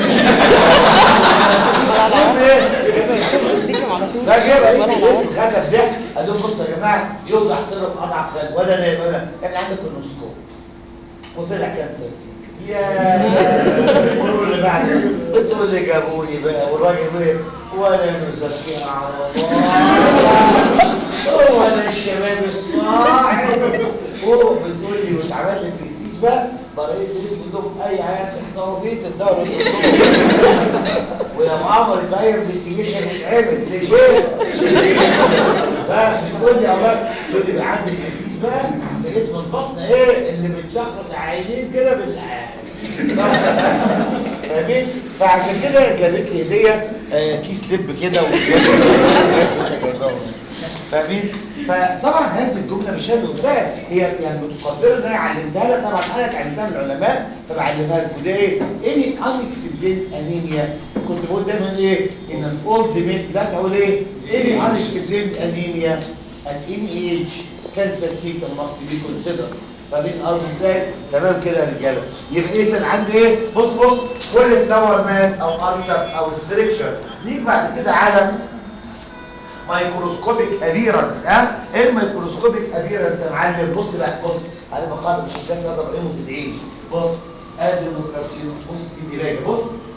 فجاء رئيس الاسم خدها بضحك قال لهم بصوا يا جماعه يوضع سر في اضعف خلق ولا لا ولا احنا عندك كولونسكوب وطلع كانسر سيكم يا قولوا اللي بعد بتقول لي جابوني بقى والراجل ايه وانا مسكين على الله هو انا الشباب الصاحب هو بتقول لي واتعمل لي برستيج بقى بقى رئيس الاسم يقول لهم اي عيان تحتوى فيه تتدور ولو عملت اي انفستيجيشن يتعمل ليش فبتقول لي الله تقول لي بقى عندك برستيج بقى في اسم البطن ايه اللي بتشخص عينين كده بالعين فاهمين فعشان كده جابت لي هديه آه كيس لب كده وجابت فاهمين فطبعا هذه الجمله مش انا قلتها هي يعني متقدره ان انا علمتها لك طبعا انا اتعلمتها من العلماء فبعلمها لك وده ايه اني unexplained انيميا كنت بقول دايما ايه ان الاولد مين لا اقول ايه اني unexplained انيميا at any age cancer seeker must be considered فاهمين الارض ازاي تمام كده يا رجاله يبقى اذا عندي ايه بص بص كل فلاور ماس او السر او ستريكشر نيجي بعد كده على مايكروسكوبيك ابيرنس ها ايه الميكروسكوبيك ابيرنس يا معلم بص بقى بص على مقاطع الشاشه اقدر اقيمه في الايه بص ادينوكارسينوما بص دي باجي بص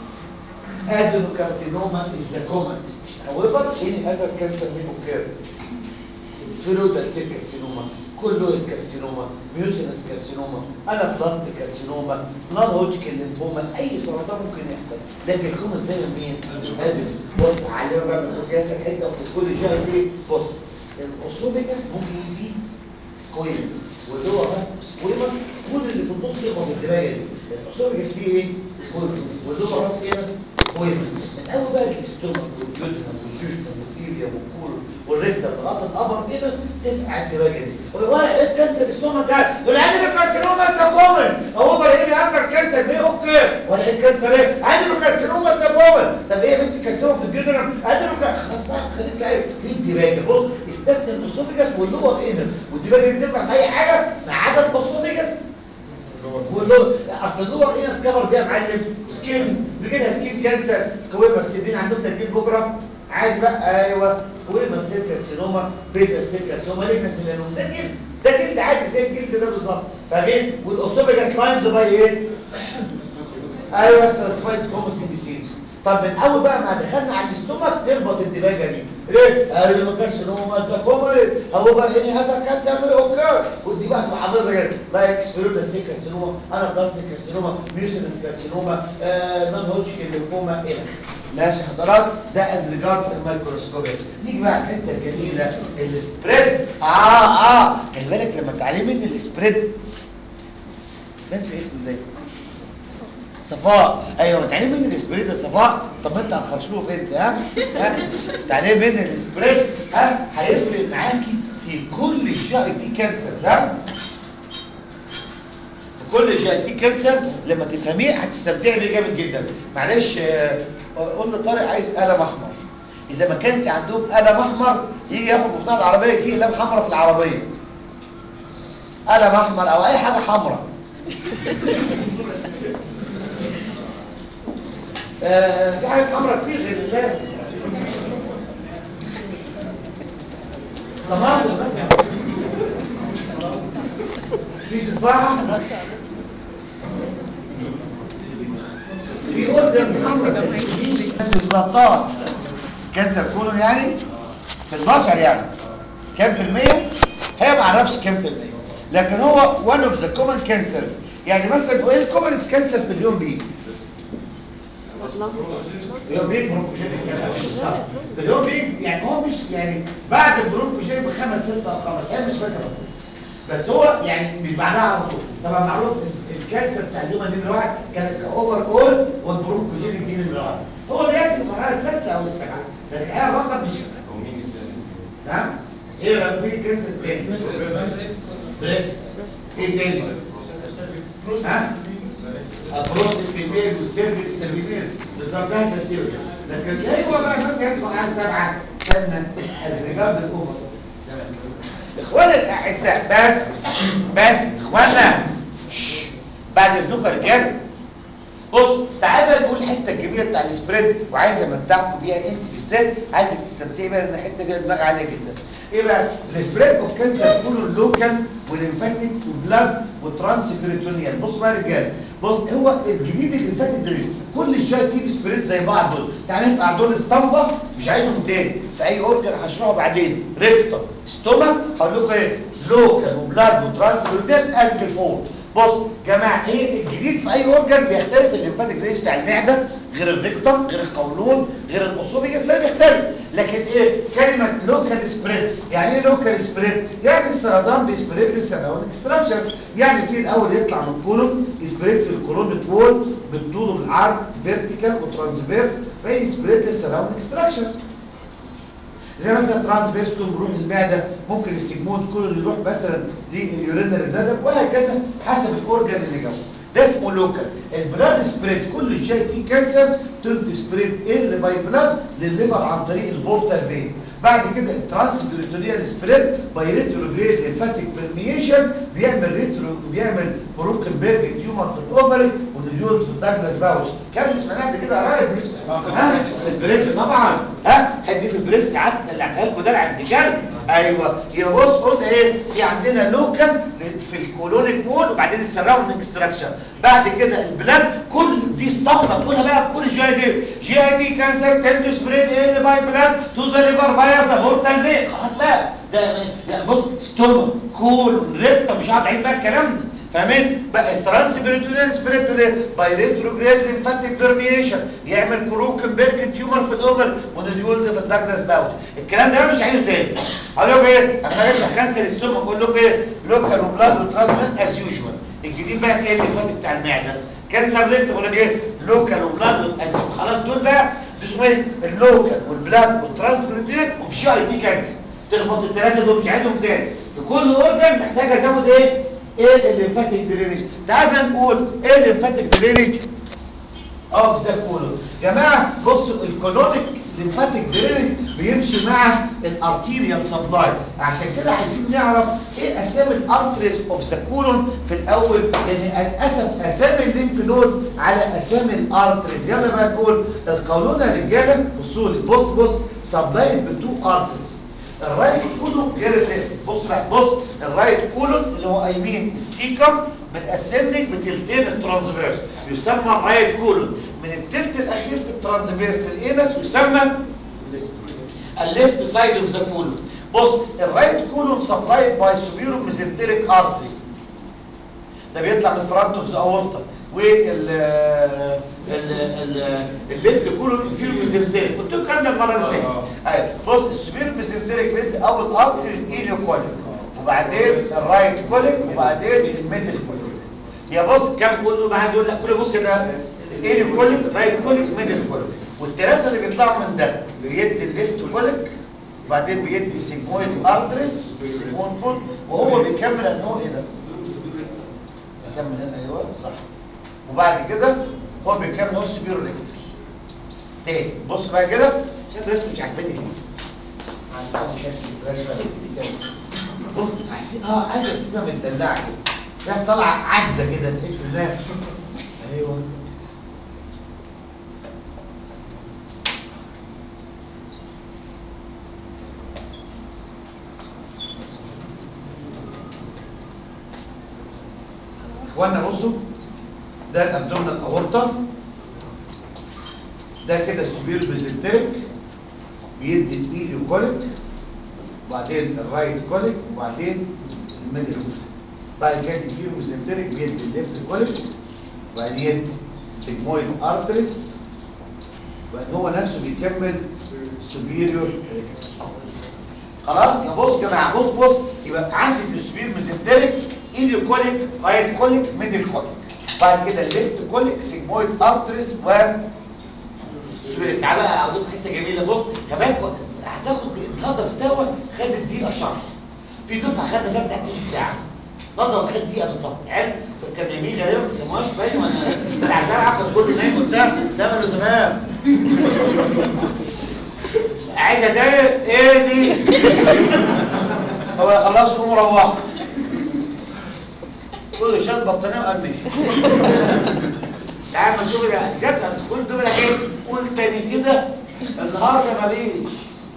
adenocarcinoma is the commonest. However, any other cancer may occur. Spheroidal cell carcinoma, colloid carcinoma, mucinous carcinoma, anaplastic carcinoma, non-Hodgkin lymphoma, أي سرطان ممكن يحصل. لكن الكومس دايما مين؟ الأدن. بص علمها بقى من الجهاز حتة وفي كل شهر دي بص الأسوبيجاس ممكن يجي فيه سكويمس واللي هو سكويمس كل اللي في النص يخبط الدماغ دي الأسوبيجاس فيه ايه؟ سكويمس واللي هو راس ايه سكويمس من أول بقى الاستومك والجدنم والجوجنم والإيليا والكولون والريكتم لغايه الابر ايبس تفقع الدماغ دي ولا ايه الكانسر استومك ده دول عندنا كارسينوما سابومن هو بقى ايه اثر كانسر بيه اوكي ولا ايه الكانسر ايه عندنا كارسينوما سابومن طب ايه يا بنتي كارسينوما في الجدرم عندنا خلاص بقى خليك تعب دي الدماغ بص استثنى الاسوفيجاس واللور ايبس والدماغ دي تنفع في اي حاجه ما عدا الاسوفيجاس واللور اصل اللور ايه كفر بيها معلم سكين بيجي سكين كانسر سكوير بس الدين عندهم تجديد بكره عادي بقى ايوه سكويما سيل كارسينوما بيزا سيل كارسينوما ليجنت ميلانوم زي الجلد ده جلد عادي زي الجلد ده بالظبط فاهمين والاوسوفيجاس لاينز باي ايه ايوه ستراتيفايد سكوما سي بي سي طب من اول بقى ما دخلنا على الاستومك تخبط الدماغه دي ليه؟ قالوا ما كانش نوما ساكومريس هو بقى اني هذا كانسر اوكر ودي بقى تبقى حافظها كده لايك سبيرودا سي كارسينوما انا بلاستيك كارسينوما ميوسينس كارسينوما آه نون هوتشكن ليمفوما الى ماشي حضرات ده از ريجارد الميكروسكوبيك نيجي بقى الحته الجميله السبريد اه اه خلي بالك لما تعلمي ان السبريد بنسى اسمه ازاي صفاء ايوه ما تعلمي ان السبريد ده صفاء طب ما انت هتخرشوه فين انت ها ها تعلمي ان السبريد ها هيفرق معاكي في كل الجي تي كانسر ها في كل جي تي كانسر لما تفهميه هتستمتعي بيه جامد جدا معلش آه، قلنا طارق عايز قلم احمر اذا ما كانش عندهم قلم احمر يجي ياخد مفتاح العربيه فيه قلم حمراء في العربيه قلم احمر او اي حاجه حمراء آه، في حاجات حمراء كتير غير اللام طماطم مثلا في تفاحه في اوردر حمراء اسمه سرطان كانسر كولون يعني في البشر يعني كام في المية؟ هي ما اعرفش كام في المية لكن هو one of the common cancers يعني مثلا ايه الكومنس كانسر في اليوم بيه؟ اليوم بيه برونكوشينيك في اليوم بيه يعني هو مش يعني بعد البرونكوشينيك بخمس ست ارقام بس هي مش فاكره بس هو يعني مش بعدها على طول طبعا معروف ال- الكانسر بتاع اليوم نمره واحد كانت كاوفر اول والبرونكوجينيك دي نمره واحد هو بياتي في المرحله السادسه او السابعه لكن الحقيقه الرقم مش نعم ايه بقى مين كانسر بريست بريست ايه تاني ها البروست في الميل والسيرفكس سيرفيسيز بالظبط ده ترتيبه لكن ايوه بقى الناس هي المرحله السابعه كان از ريجارد الاوفر اخوانا الاعزاء بس بس اخوانا شش. بعد اذنكم يا رجاله بص تعالى بقى نقول الحته الجميله بتاع السبريد وعايز امتعكم بيها انت بالذات عايزك تستمتعي بيها لان حته فيها دماغ عاليه جدا ايه بقى السبريد اوف كانسر كله اللوكال والليمفاتيك وبلاد وترانس بريتونيال بص بقى يا رجاله بص هو الجديد الليمفاتيك ده كل الجاي تيب سبريد زي بعض دول تعالى نفقع دول اسطمبه مش عايزهم تاني في اي اورجن هشرحه بعدين ريكتم ستومك هقول لكم ايه لوكال وبلاد وترانس بريتونيال از بيفور بص جماعه ايه الجديد في اي اورجن بيختلف الليمفاتيك ريس بتاع المعده غير الريكتم غير القولون غير الاسوفيجاس ده بيختلف لكن ايه كلمه لوكال سبريد يعني ايه لوكال سبريد يعني السرطان بيسبريد في السراوند اكستراكشن يعني بيجي الاول يطلع من الكولون يسبريد في الكولون وول بالطول وبالعرض فيرتيكال وترانسفيرس فيسبريد للسراوند اكستراكشنز زي مثلا ترانسفيرستوم بيروح للمعده ممكن السيجموند كله يروح مثلا لليورينري بلادر وهكذا حسب الاورجن اللي جنبه ده اسمه لوكال البلاد سبريد كل جي تي كانسر تدي سبريد ال باي بلاد للليفر عن طريق البورتال فين بعد كده الترانس بريتونيال سبريد باي ريتروجريد ليمفاتيك برميشن بيعمل ريترو بيعمل بروكنبرج تيومر في الاوفري ونيولز في الداجلاس باوش كان سمعناها قبل كده قرايه بريست ها البريست طبعا ها حد في البريست قعدت طلعتها لكم ده عند كلب ايوه يبقى بص قلنا ايه في عندنا لوكال في الكولونيك وول وبعدين السراوندنج ستراكشر بعد كده البلاد كل دي اسطمبه تقولها بقى في كل جي دي جي اي بي كانسر تنتو سبريد ايه باي بلاد تو ذا ليفر فايا ذا بورتال فين خلاص بقى ده لا بص ستوما كول ريكتا مش هقعد اعيد بقى الكلام ده فاهمين بقى الترانس بريتونيال سبريد ده باي ريتروجريد ليمفاتيك بيرميشن يعمل كروكنبرج تيومر في الاوفر ونوديولز في الداجلاس باوت الكلام ده مش عايزه تاني هقول لكم ايه اما اشرح كانسر الستوما اقول لكم ايه لوكال وبلاد وترانسفير از يوجوال الجديد بقى ايه اللي فات بتاع المعده كانسر ريكت اقول لك ايه لوكال وبلاد از خلاص دول بقى اسمه ايه اللوكال والبلاد والترانسبيرتيك وفي شي اي تي كانسر تخبط الثلاثه دول مش عايزهم تاني في كل اورجن محتاج ازود ايه ايه الليمفاتيك درينج تعال بقى نقول ايه الليمفاتيك درينج اوف ذا كولون جماعه بصوا الكولونيك ليمفاتيك درينج بيمشي مع الارتيريال سبلاي عشان كده عايزين نعرف ايه اسامي الارتريز اوف ذا كولون في الاول لان للاسف اسامي الليمف نود على اسامي الارتريز يلا بقى نقول القولون يا رجاله بصوا لي بص بص سبلايد بتو ارتريز الرايت كولون غير الليفت بص بقى بص الرايت كولون اللي هو ايمين السيكم متقسم لك بتلتين الترانسفيرس يسمى الرايت كولون من التلت الاخير في الترانسفيرس الانس يسمى الليفت سايد اوف ذا كولون بص الرايت كولون سبلايد باي سوبيرو ميزنتريك ارتري ده بيطلع من فرونت اوف ذا اورتا وال الليفت كولون انفيرو ميزنتريك قلت لكم الكلام ده المره اللي فاتت ايوه بص السوبيرو ميزنتريك بيد اول ارتري الايليو كوليك وبعدين الرايت كوليك وبعدين الميدل كوليك يا بص كام كله بقى يقول لك كل بص ده ايليو كوليك رايت كوليك ميدل كوليك والثلاثه اللي بيطلعوا من ده بيدي الليفت كوليك وبعدين بيدي سيجمويد ارتريس سيجمويد بول وهو بيكمل ان هو ايه ده بيكمل هنا ايوه صح وبعد كده هو بيكمل هو سبيرو ريكتر تاني بص بقى كده شايف الرسم مش عاجبني ليه عندها مش الرسمه دي كده بص عايزين اه عايز ارسمها متدلعه كده ده طالعه عاجزه كده تحس انها ايوه اخوانا بصوا ده الابدومينال اورطه ده كده السوبير بيزنتريك بيدي الايليو كوليك وبعدين الرايت كوليك وبعدين الميدل بعد كده الفيرو بيزنتريك بيدي الليفت كوليك وبعدين يدي سيجمويد ارتريز وبعدين هو نفسه بيكمل سوبيريور خلاص يا بص يا جماعه بص بص يبقى عندي السوبير ميزنتريك ايليو كوليك رايت كوليك ميدل كوليك بعد كده الليفت كوليك سيجمويد ارتريز و سوبر تعالى بقى اقول لك حته جميله بص كمان هتاخد النهارده في الدواء خدت دقيقه شرح في دفعه خدت فيها بتاع تلت ساعه النهارده خدت دقيقه بالظبط عارف كان يمين غالبا ما بيسموهاش باين وانا بتاع زرعه كان كله نايم وبتاع ده من زمان عايزه ده ايه دي هو خلاص قوم روحوا كل شان بطانيه وقرمش تعال ما نشوف جت بس كل دول ايه قول تاني كده النهارده ما فيش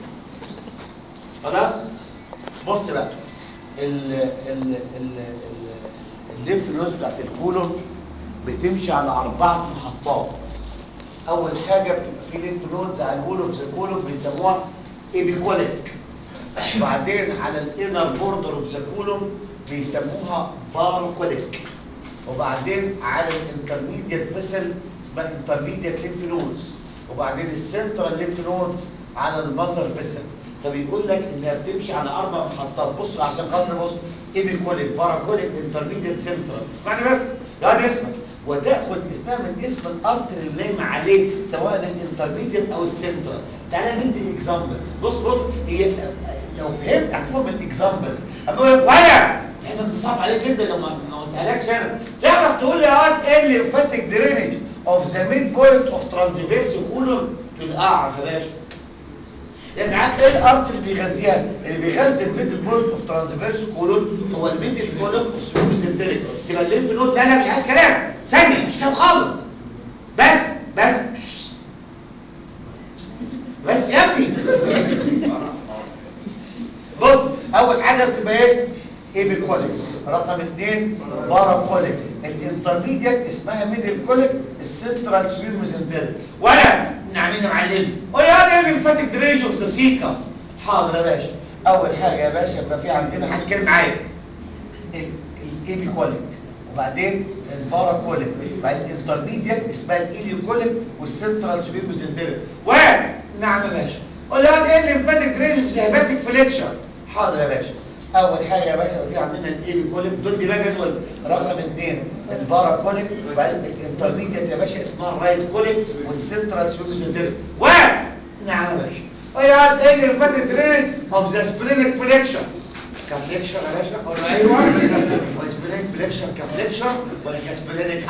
خلاص بص بقى ال ال ال الليمف نود بتاعت الكولون بتمشي على اربعه محطات اول حاجه بتبقى في ليمف نودز على الوول اوف ذا كولون بيسموها ايبيكوليك وبعدين على الانر بوردر اوف ذا كولون بيسموها باركوليك وبعدين على الانترميديت فيسل اسمها انترميديت ليمف نودز وبعدين السنترال ليمف نودز على المذر فيسل فبيقول لك انها بتمشي على اربع محطات بص عشان خاطر بص ايبيكوليك باراكوليك انترميديت سنترال اسمعني بس يا اسمك وتاخذ اسمها من اسم الارتر اللي لايم عليه سواء الانترميديت او السنترال تعالى ندي اكزامبلز بص بص هي لو فهمت هتفهم الاكزامبلز اما اقول لك ولا لعلمك صعب عليك جدا لو ما ما قلتهالكش انا تعرف تقول لي اه ايه اللي فاتك درينج اوف ذا ميد بوينت اوف ترانزفيرس كولون تقول اعرف يا باشا يعني عارف ايه الارت اللي بيغذيها اللي بيغذي الميدل بوينت اوف ترانسفيرس كولون هو الميدل كولون اوف سوبوزنتريك تبقى الليمف نود لا لا مش عايز كلام ثانيه مش كلام خالص بس بس بس يا ابني بص اول حاجه بتبقى ايه ايبيكوليك رقم اثنين باراكوليك الانترميديت اسمها ميدل كوليك السنترال سوير ميزنتريك ولا نعمل معلم قول يا ده اللي فاتك دريج اوف ذا سيكا حاضر يا باشا اول حاجه يا باشا يبقى في عندنا حاجه كلمه معايا الايبيكوليك وبعدين الباراكوليك بعدين الانترميديت اسمها الايليوكوليك والسنترال سوير ميزنتريك واحد نعم يا باشا قول يا ده اللي فاتك دريج اوف ذا هيباتيك فليكشر حاضر يا باشا اول حاجه يا باشا في عندنا الايبيكوليك دول دي بقى جدول رقم اثنين الباراكوليك وبعدين الانترميديت يا باشا اسمها الرايت كوليك والسنترال سوبوزنتريك واحد نعم يا باشا ويقعد ايه اللي فاتت دريج اوف ذا سبلينك فليكشر كفليكشر يا باشا اقول له ايوه هو سبلينك فليكشر كفليكشر ولا كسبلينك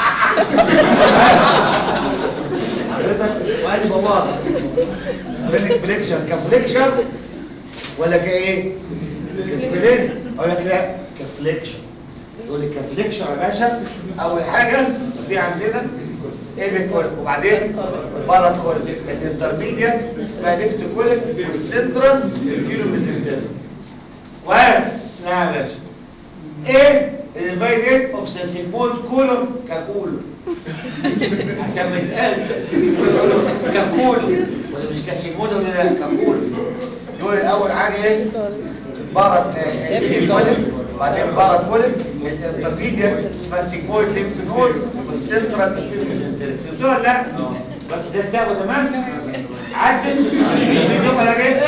حضرتك السؤال يبقى واضح سبلينك فليكشر كفليكشر ولا كايه كسبلين اقول لك لا كفليكشن يقول لي كفليكشن يا باشا اول حاجه في عندنا ايه كوليك وبعدين بارا كوليك الانترميديت اسمها ليفت كوليك والسنترال الفيلو ميزنترال واحد نعم يا باشا ايه الفايديت اوف ذا سيمبول كولوم ككولوم عشان ما يسالش ككولوم ولا مش كسيمول ولا لا ككولوم دول الاول حاجه ايه بارا كوليك بعدين بارا كوليك الانترميديت اسمها سيكويد ليمف نود والسنترال فيلميزنتريك فهمتوا ولا لا بس زي ده تمام عدل الدفعه لا جاي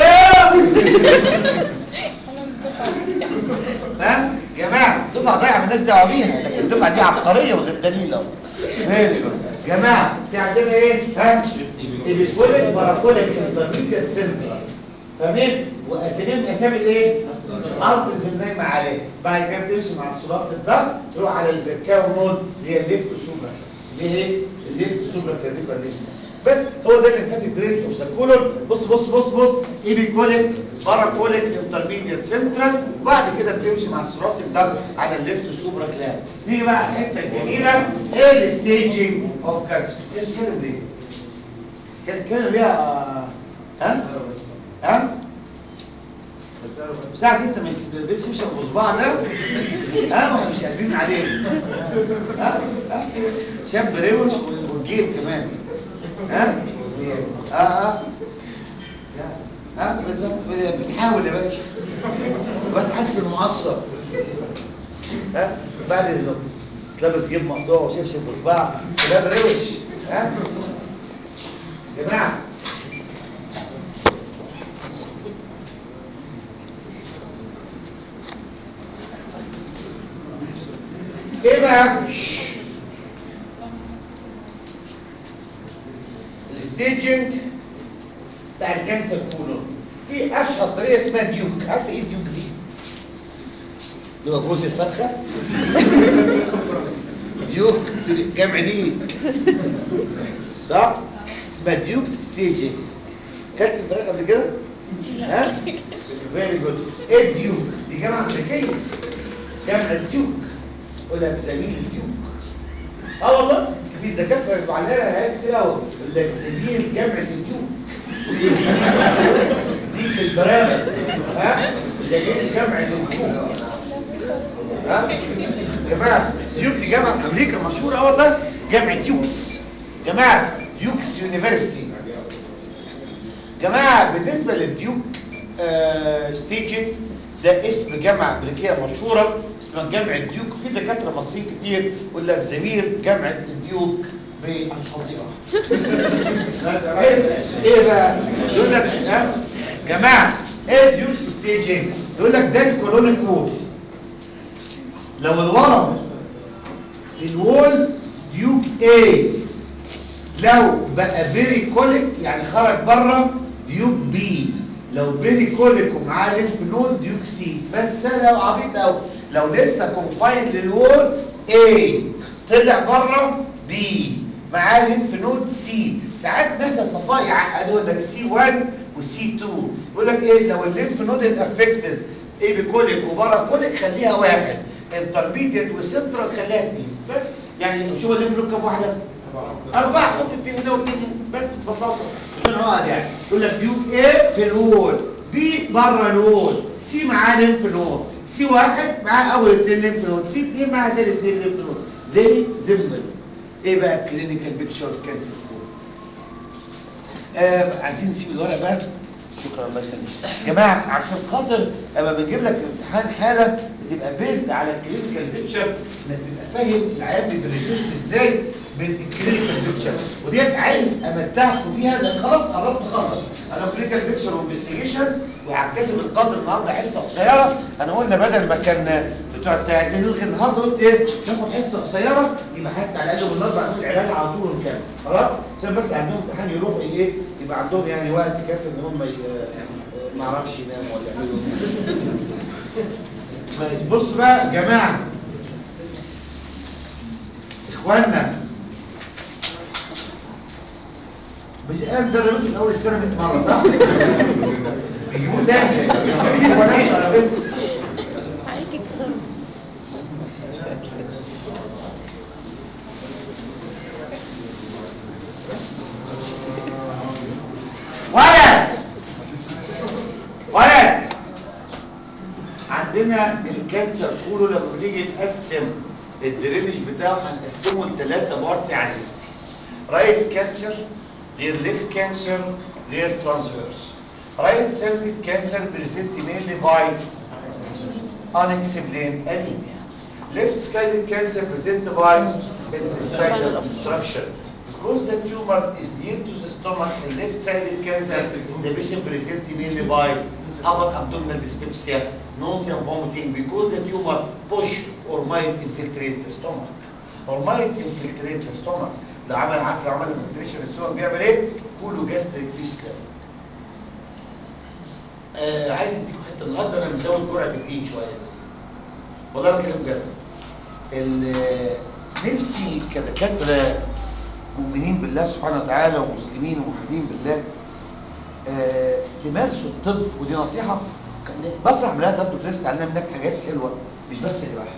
ها جماعه الدفعه ضايعه مالناش دعوه بيها لكن الدفعه دي عبقريه وده دليل اهو جماعه في عندنا ايه ها ايبيكوليك باراكوليك انترميديت سنترال فاهمين واساميهم اسامي الايه ارض الزنايمه عليه بعد كده بتمشي مع الثلاثي الضغط تروح على الفكاو نود اللي هي الليفت سوبرا اللي هي الليفت سوبرا كليفر بس هو ده اللي فاتك درينج اوف ذا كولون بص بص بص بص ايبيكوليك باراكوليك انترميديت سنترال وبعد كده بتمشي مع الثلاثي الضغط على الليفت سوبرا كلاف نيجي بقى الحته الجميله ايه الستيجنج اوف كانسر ايش كانوا ليه كانوا ليها ها ها ساعة انت مش بس مش بصباع ده ها واحنا مش قادرين عليه ها ها شاب روش والجيب كمان ها اه اه ها بالظبط بنحاول يا باشا بتحس انه مقصر ها بعد اذنك لابس جيب مقطوع وشبشب بصباع كلام روش ها يا جماعه ايه بقى الستيجنج بتاع الكانسر كولون في اشهر طريقه اسمها ديوك عارف ايه ديوك دي اللي هو جوز الفرخه ديوك جمع ديك صح اسمها ديوك ستيجنج كلت الفراخ قبل كده ها فيري جود ايه الديوك دي جامعه امريكيه جامعه الديوك يقول لك زميل الديوك اه والله في دكاتره يبقوا عليها هيئات كتير قوي يقول لك زميل جامعه الديوك ديك البرامج ها زميل جامعه الديوك ها يا جماعه ديوك دي جامعه في امريكا مشهوره اه والله جامعه ديوكس جماعه ديوكس يونيفرستي جماعه بالنسبه للديوك آه ستيجنج ده اسم جامعة أمريكية مشهورة اسمها جامعة ديوك في دكاترة مصريين كتير يقول لك زميل جامعة ديوك بالحظيرة ايه بقى يقول لك ها جماعة ايه ديوك ستيجنج يقول لك ده الكولونيك وول لو الورم في الوول ديوك A لو بقى بيري كوليك يعني خرج بره ديوك بي لو بيري كوليك ومعاه لينف نود ديوك سي بس لو عبيط قوي لو لسه كونفاين للوول A طلع بره بي معاه لينف نود سي ساعات ناس يا صفاء يعقدوا لك سي 1 وسي 2 يقول لك ايه لو الليمف نود الافكتد ايه بكوليك وبره كوليك خليها واحد انترميديت وسنترال خليها اثنين بس يعني شوف الليمف نود كام واحده أربعة حط اثنين هنا واثنين هنا بس ببساطة عشان اقعد يعني يقول لك ديوك ايه في الوول بي بره الوول سي معاه لينف نود سي واحد معاه اول اثنين لينف نود سي اثنين معاه ثالث اثنين لينف نود فيري سيمبل ايه بقى الكلينيكال بيكتشر اوف كانسر آه عايزين نسيب الورق بقى شكرا الله يخليك يا جماعه عشان خاطر اما بنجيب لك في الامتحان حاله بتبقى بيزد على الكلينيكال بيكتشر انك تبقى فاهم العيان بيبريزنت ازاي بالكلينيكال بيكتشر وديت عايز امتعكم بيها لان خلاص قربت اخلص انا كلينيكال بيكتشر وانفستيجيشنز وهكتفي بالقدر النهارده حصه قصيره انا قلنا بدل ما كان بتوع عايزين نلغي النهارده قلت ايه ناخد حصه قصيره يبقى حتى على الاقل بالنهارده هنقول العلاج على طول ونكمل خلاص عشان بس عندهم امتحان يروحوا ايه يبقى عندهم يعني وقت كافي ان هم ي- ما اعرفش يناموا ولا يعملوا إيه. بص بقى يا جماعه اخوانا مش انا مدربك من اول السنه 100 مره صح؟ بيقول ده ولا على فكره عليك كسر ولد ولد عندنا الكانسر كله لما بنيجي نقسم الدرينج بتاعه هنقسمه لثلاثه بارت يا عزيزتي رايت كانسر غير ليفت كانسر غير ترانسفيرس رايت سيلد كانسر بريزنت مينلي باي unexplained anemia left sided cancer presented by intestinal obstruction because the tumor is near to the stomach and left sided cancer the patient presents mainly by upper abdominal dyspepsia nausea vomiting because the tumor push or might infiltrate the stomach or might infiltrate the stomach لو عمل عارف لو عمل infiltration السtomach بيعمل ايه؟ كله gastric fistula آه عايز اديكم حته النهارده انا مزود جرعه الدين شويه والله بكلم بجد ال- نفسي كدكاتره مؤمنين بالله سبحانه وتعالى ومسلمين وموحدين بالله آه تمارسوا الطب ودي نصيحه كان- بفرح من هذا الدكتور اتعلمنا منك حاجات حلوه مش بس جراحه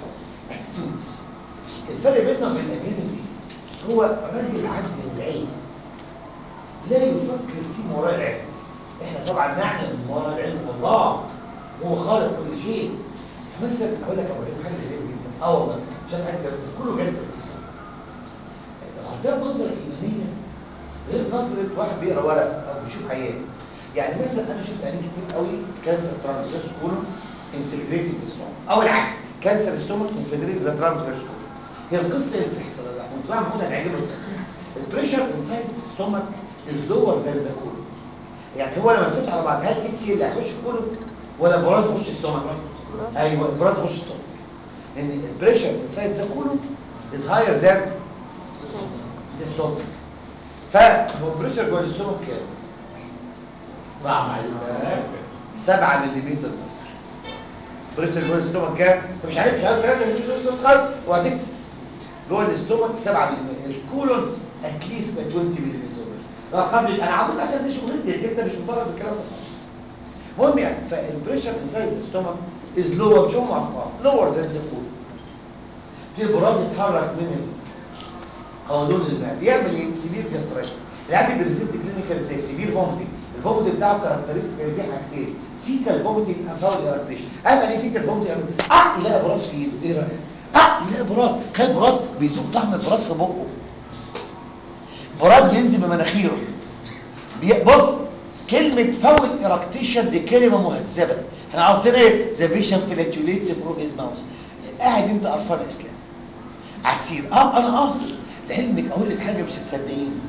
الفرق بيننا وبين الاجانب ايه؟ هو راجل عدل العلم لا يفكر في وراء العلم احنا طبعا نعلم من وراء العلم الله هو خالق كل شيء مثلا اقول لك اقول لك حاجه غريبه جدا اه والله شايف حاجه غريبة. كله جاز تنفيذ خدها بنظره ايمانيه غير نظره واحد بيقرا ورق او بيشوف عيان يعني مثلا انا شفت عيان كتير قوي كانسر ترانسفيرس كولون انفلتريتد ستومك او العكس كانسر ستومك انفلتريتد ترانسفيرس كولون هي القصه اللي بتحصل بقى وتسمع محمود هتعجبك البريشر انسايد ستومك از لور ذان ذا كولون يعني هو لما نفوت على بعض هل اتس اللي هيخش كولون ولا براز يخش ستومك ايوه البراز يخش ستومك لان البريشر انسايد ذا كولون از هاير ذان ذا ستومك فهو البريشر جوه الستومك كام؟ صعب عليك 7 ملم بريشر جوه الستومك كام؟ أنت مش عارف مش عارف الكلام ده مش مش خالص وبعدين جوه الاستومك 7 ملم الكولون اتليست بقى 20 ملم رقم انا عاوز عشان دي شغلتي انت مش مطالب بالكلام ده المهم يعني فالبريشر انسايد الستومك از لور مش هم ارقام لور ذان ذا كولون في البراز يتحرك من قولون المعده يعمل ايه سيفير جاسترايتس العيان بريزنت كلينيكال زي سيفير فوميتنج الفوميت بتاعه كاركترستيك اللي فيه حاجتين فيكال فوميتنج فاول ايركتيشن عارف يعني ايه فيكال فوميتنج اه يلاقي براز في ايده ايه رايك اه يلاقي براز خد براز بيذوق طعم البراز في بقه براز بينزل بمناخيره بي- بص كلمة فاول ايركتيشن دي كلمة مهذبة احنا قصدنا ايه ذا بيشن فلاتوليتس فروم هيز ماوس قاعد انت قرفان اسلام على السير اه انا قاصد لعلمك اقول لك حاجه مش هتصدقيني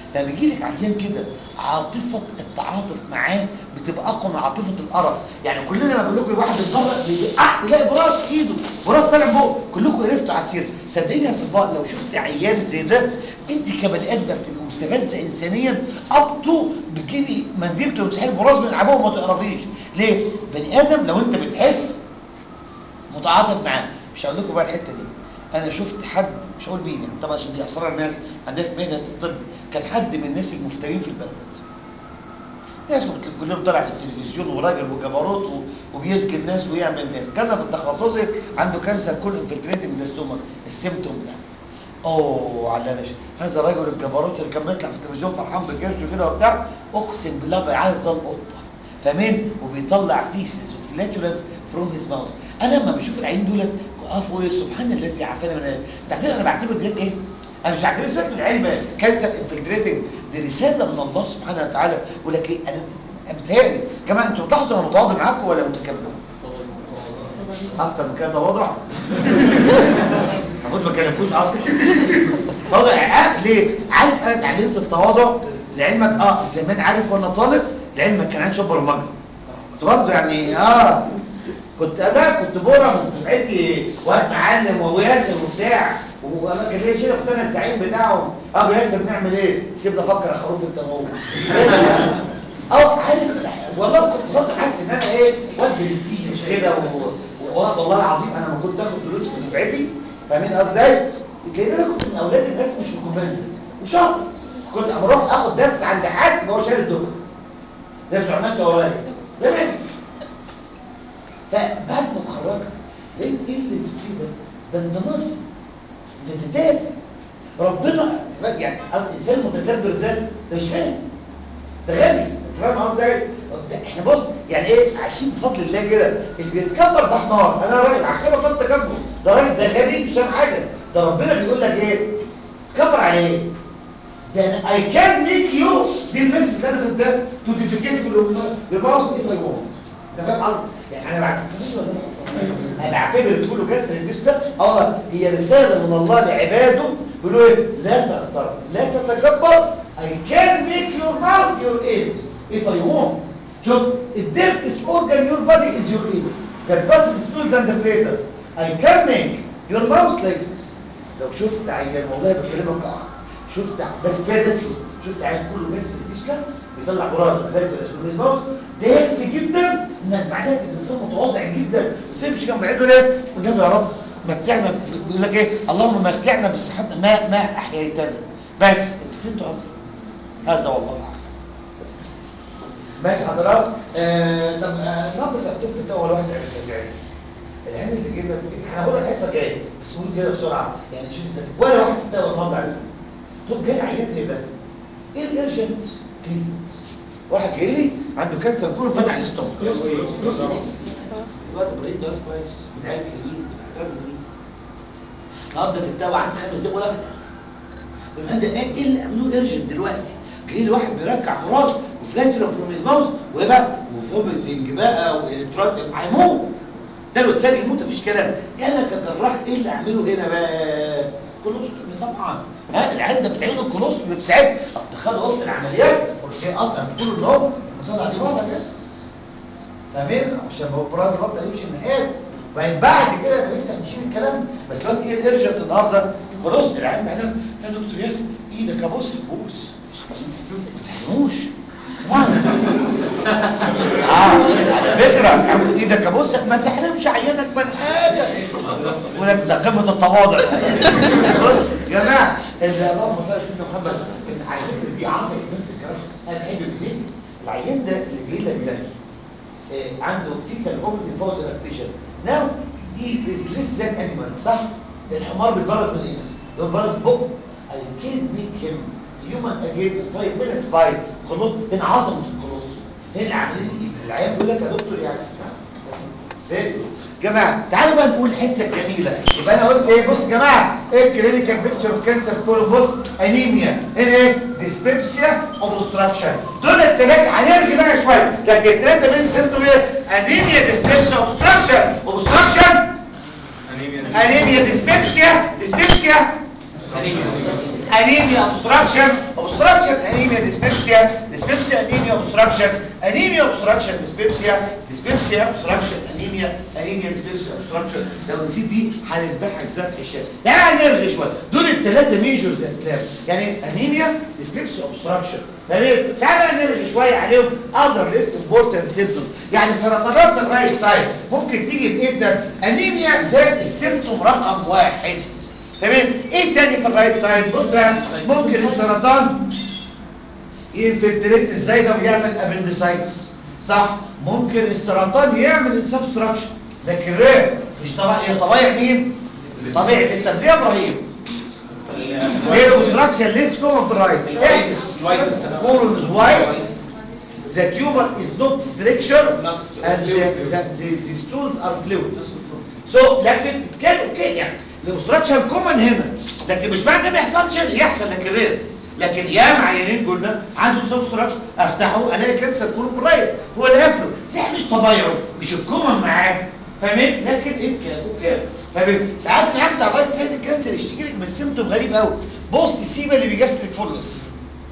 فبيجي لك عيان كده عاطفه التعاطف معاه بتبقى اقوى من عاطفه القرف يعني كلنا ما بقول لكم واحد بيتغرق بيقع تلاقي براس في ايده براس طالع فوق كلكم عرفتوا على السير صدقيني يا صفاء لو شفت عيان زي ده انت كبني ادم بتبقي مستفزه انسانيا اب تو بتجيبي منديل تمسحي البراز من عبوه وما تعرفيش ليه بني ادم لو انت بتحس متعاطف معاه مش هقول لكم بقى الحته دي انا شفت حد مش هقول مين يعني طبعا عشان دي اسرار الناس عندنا في مهنه الطب كان حد من الناس المفترين في البلد ناس بت- كلهم طلع في التلفزيون وراجل وجبروت و- وبيسجن ناس ويعمل ناس كان في التخصصي عنده كانسر كل انفلتريتنج زي ستومك السيمتوم ده اوه على انا هذا الرجل الجبروت اللي كان بيطلع في التلفزيون فرحان بكرشه كده وبتاع اقسم بالله بيعيط زي القطه فاهمين وبيطلع فيسز وفلاتولنس فروم هيز ماوس انا لما بشوف العين دول اقف اقول سبحان الذي عافانا من هذا انت عارفين انا بعتبر ديت ايه انا مش بعتبر سبب العلم كانسر انفلتريتنج دي رساله من الله سبحانه وتعالى بيقول لك ايه انا متهيألي يا جماعه انتوا بتلاحظوا انا متواضع معاكم ولا متكبر؟ اكتر من كده تواضع المفروض ما كلمكوش اصلا تواضع عارف ليه؟ عارف انا اتعلمت التواضع لعلمك اه زمان عارف وانا طالب لعلمك كان عندي شويه برمجه كنت برضه يعني اه كنت انا كنت بورا من دفعتي واد معلم وياسر وبتاع وانا كان ليا شيء كنت انا الزعيم بتاعهم اه ياسر نعمل ايه؟ سيبنا افكر يا خروف انت وهو اه عارف والله كنت برضه حاسس ان انا ايه واد برستيجس كده و- و- والله العظيم انا ما كنت اخد دروس في دفعتي فاهمين قصدي ازاي؟ لان انا كنت من اولاد الناس مش ريكومندز وشاطر كنت اما اروح اخد درس عند حد يبقى هو شايل الدكتور ناس بتوع ماشيه ورايا زمان فبعد ما اتخرجت لقيت ايه اللي انت فيه ده؟ ده انت ناصر ده تتافه ربنا يعني اصل الانسان المتكبر ده ده مش فاهم ده غبي انت فاهم قصدي ايه؟ ده احنا بص يعني ايه عايشين بفضل الله كده اللي بيتكبر ده حمار انا راجل عشان كده بطلت تكبر ده راجل ده غبي مش فاهم حاجه ده ربنا بيقول لك ايه؟ تكبر على ايه؟ ده اي كان ميك يو دي المسج اللي انا فهمتها تو ديفيكيت في الماوس اف اي وونت انت فاهم قصدي؟ يعني انا بعد انا بعتبر تقولوا كسر الفيسبا اه هي رساله من الله لعباده بيقولوا ايه؟ لا تغتر لا تتكبر I can make your mouth your ears if I want شوف the deepest organ in your body is your ears that passes stools and the flatus I can make your mouth like this لو شفت عيان والله بكلمك اخ شفت ع- بس كده شوف شفت عيان كله كسر الفيسكا بيطلع براءة فاكر اسمه ماوس ده يكفي جدا انك معناها تبقى انسان متواضع جدا وتمشي جنب عينه ليه؟ والنبي يا رب متعنا بيقول لك ايه؟ اللهم متعنا بالصحة ما ما احييتنا بس انتوا فهمتوا قصدي؟ هذا والله اعلم ماشي حضرات آه طب آه النهارده سالتكم في اول واحد عرفت زعلت العين اللي جيبها احنا هقول الحصه الجايه بس قولوا كده بسرعه يعني شوف ازاي ولا واحد في التاول النهارده عليه طب جاي عيان زي ده ايه الارجنت تريتمنت واحد جاي لي عنده كانسر كله فتح الاستومك الواد ابراهيم ده كويس من عيال اليمين معتز بيه النهارده في التاول عندي خمس دقايق ولا فتح يبقى ده ايه إيه اللي عملوه ارجنت دلوقتي جاي لي واحد بيرجع براس وفلاتر فروم هيز ماوس وايه بقى وفوميتنج بقى والكترات هيموت ده لو اتساب يموت مفيش كلام انا كجراح ايه اللي اعمله هنا بقى كولوستومي طبعا ها العيال ده بتعمل الكولوستومي في ساعتها دخلوا اوضه العمليات قلت ايه قطع طول النوم وطلع دي بره كده فاهمين عشان هو براس بطل يمشي النهايات وبعدين بعد كده نفتح نشيل الكلام بس دلوقتي ايه الارجنت النهارده خلاص العيال بعدين يا دكتور ياسر ايدك ابص بوس ما تحرموش طبعا اه على فكره عم ايدك ابص ما تحرمش عينك من حاجه ولك ده قمه التواضع بص يا جماعه اللي اللهم صل على سيدنا محمد على فكره دي عصر بنت الكرم انا بحب بديتي العيان ده اللي جاي لك ده آه، عنده فيكال هومن ديفولت اركتيشن ناو هي از ليس ذان انيمال صح الحمار بيتبرز من ايه ده بيتبرز بق اي كان ميك هيم هيومن اجين 5 مينتس باي خلوط من عظمه الكولوس هنا العمليه دي العيان بيقول لك يا دكتور يعني فين جماعه تعالوا بقى نقول الحته الجميله يبقى انا قلت ايه بص يا جماعه ايه الكلينيكال بيكتشر اوف كانسر كولون بص انيميا هنا ايه ديسبيبسيا اوبستراكشن دول الثلاثه هنرغي بقى شويه لكن الثلاثه من سيمتوم ايه انيميا ديسبيبسيا اوبستراكشن اوبستراكشن انيميا ديسبيبسيا ديسبيبسيا انيميا اوبستراكشن اوبستراكشن انيميا ديسبيبسيا ديسبيبسيا انيميا اوبستراكشن انيميا اوبستراكشن ديسبيبسيا ديسبيبسيا اوبستراكشن انيميا انيميا ديسبيبسيا اوبستراكشن لو نسيت دي هنذبحك ذبح الشام تعالى نرغي شويه دول الثلاثه ميجرز يا اسلام يعني انيميا ديسبيبسيا اوبستراكشن تمام تعالى نرغي شويه عليهم اذر ليست امبورتنت سيمبتوم يعني سرطانات الرايت سايد ممكن تيجي بايه ده انيميا ده السيمبتوم رقم واحد تمام ايه تاني في الرايت سايد بص ممكن السرطان ينفلتريت ازاي ده ويعمل ابندسايتس صح ممكن السرطان يعمل سبستراكشن لكن رير مش طبيعي طبيعي مين طبيعي انت ليه يا ابراهيم ليه الاوبستراكشن ليس كومن في الرايت كولون از وايت the tumor is not structure and the, the, the, the stools are fluid so لكن كان اوكي يعني الاوبستراكشن كومن هنا لكن مش معنى ما يحصلش يحصل لكن رير لكن يا عيانين قلنا عنده سبستراكشن افتحه الاقي كانسر كله في الرايت هو اللي قافله صح مش طبيعه مش الكومن معاه فاهمين لكن ايه كان اوكي فاهمين ساعات العيان بتاع الرايت سايد الكانسر يشتكي لك من سيمتوم غريب قوي بوست السيبه اللي بيجاستريك فولس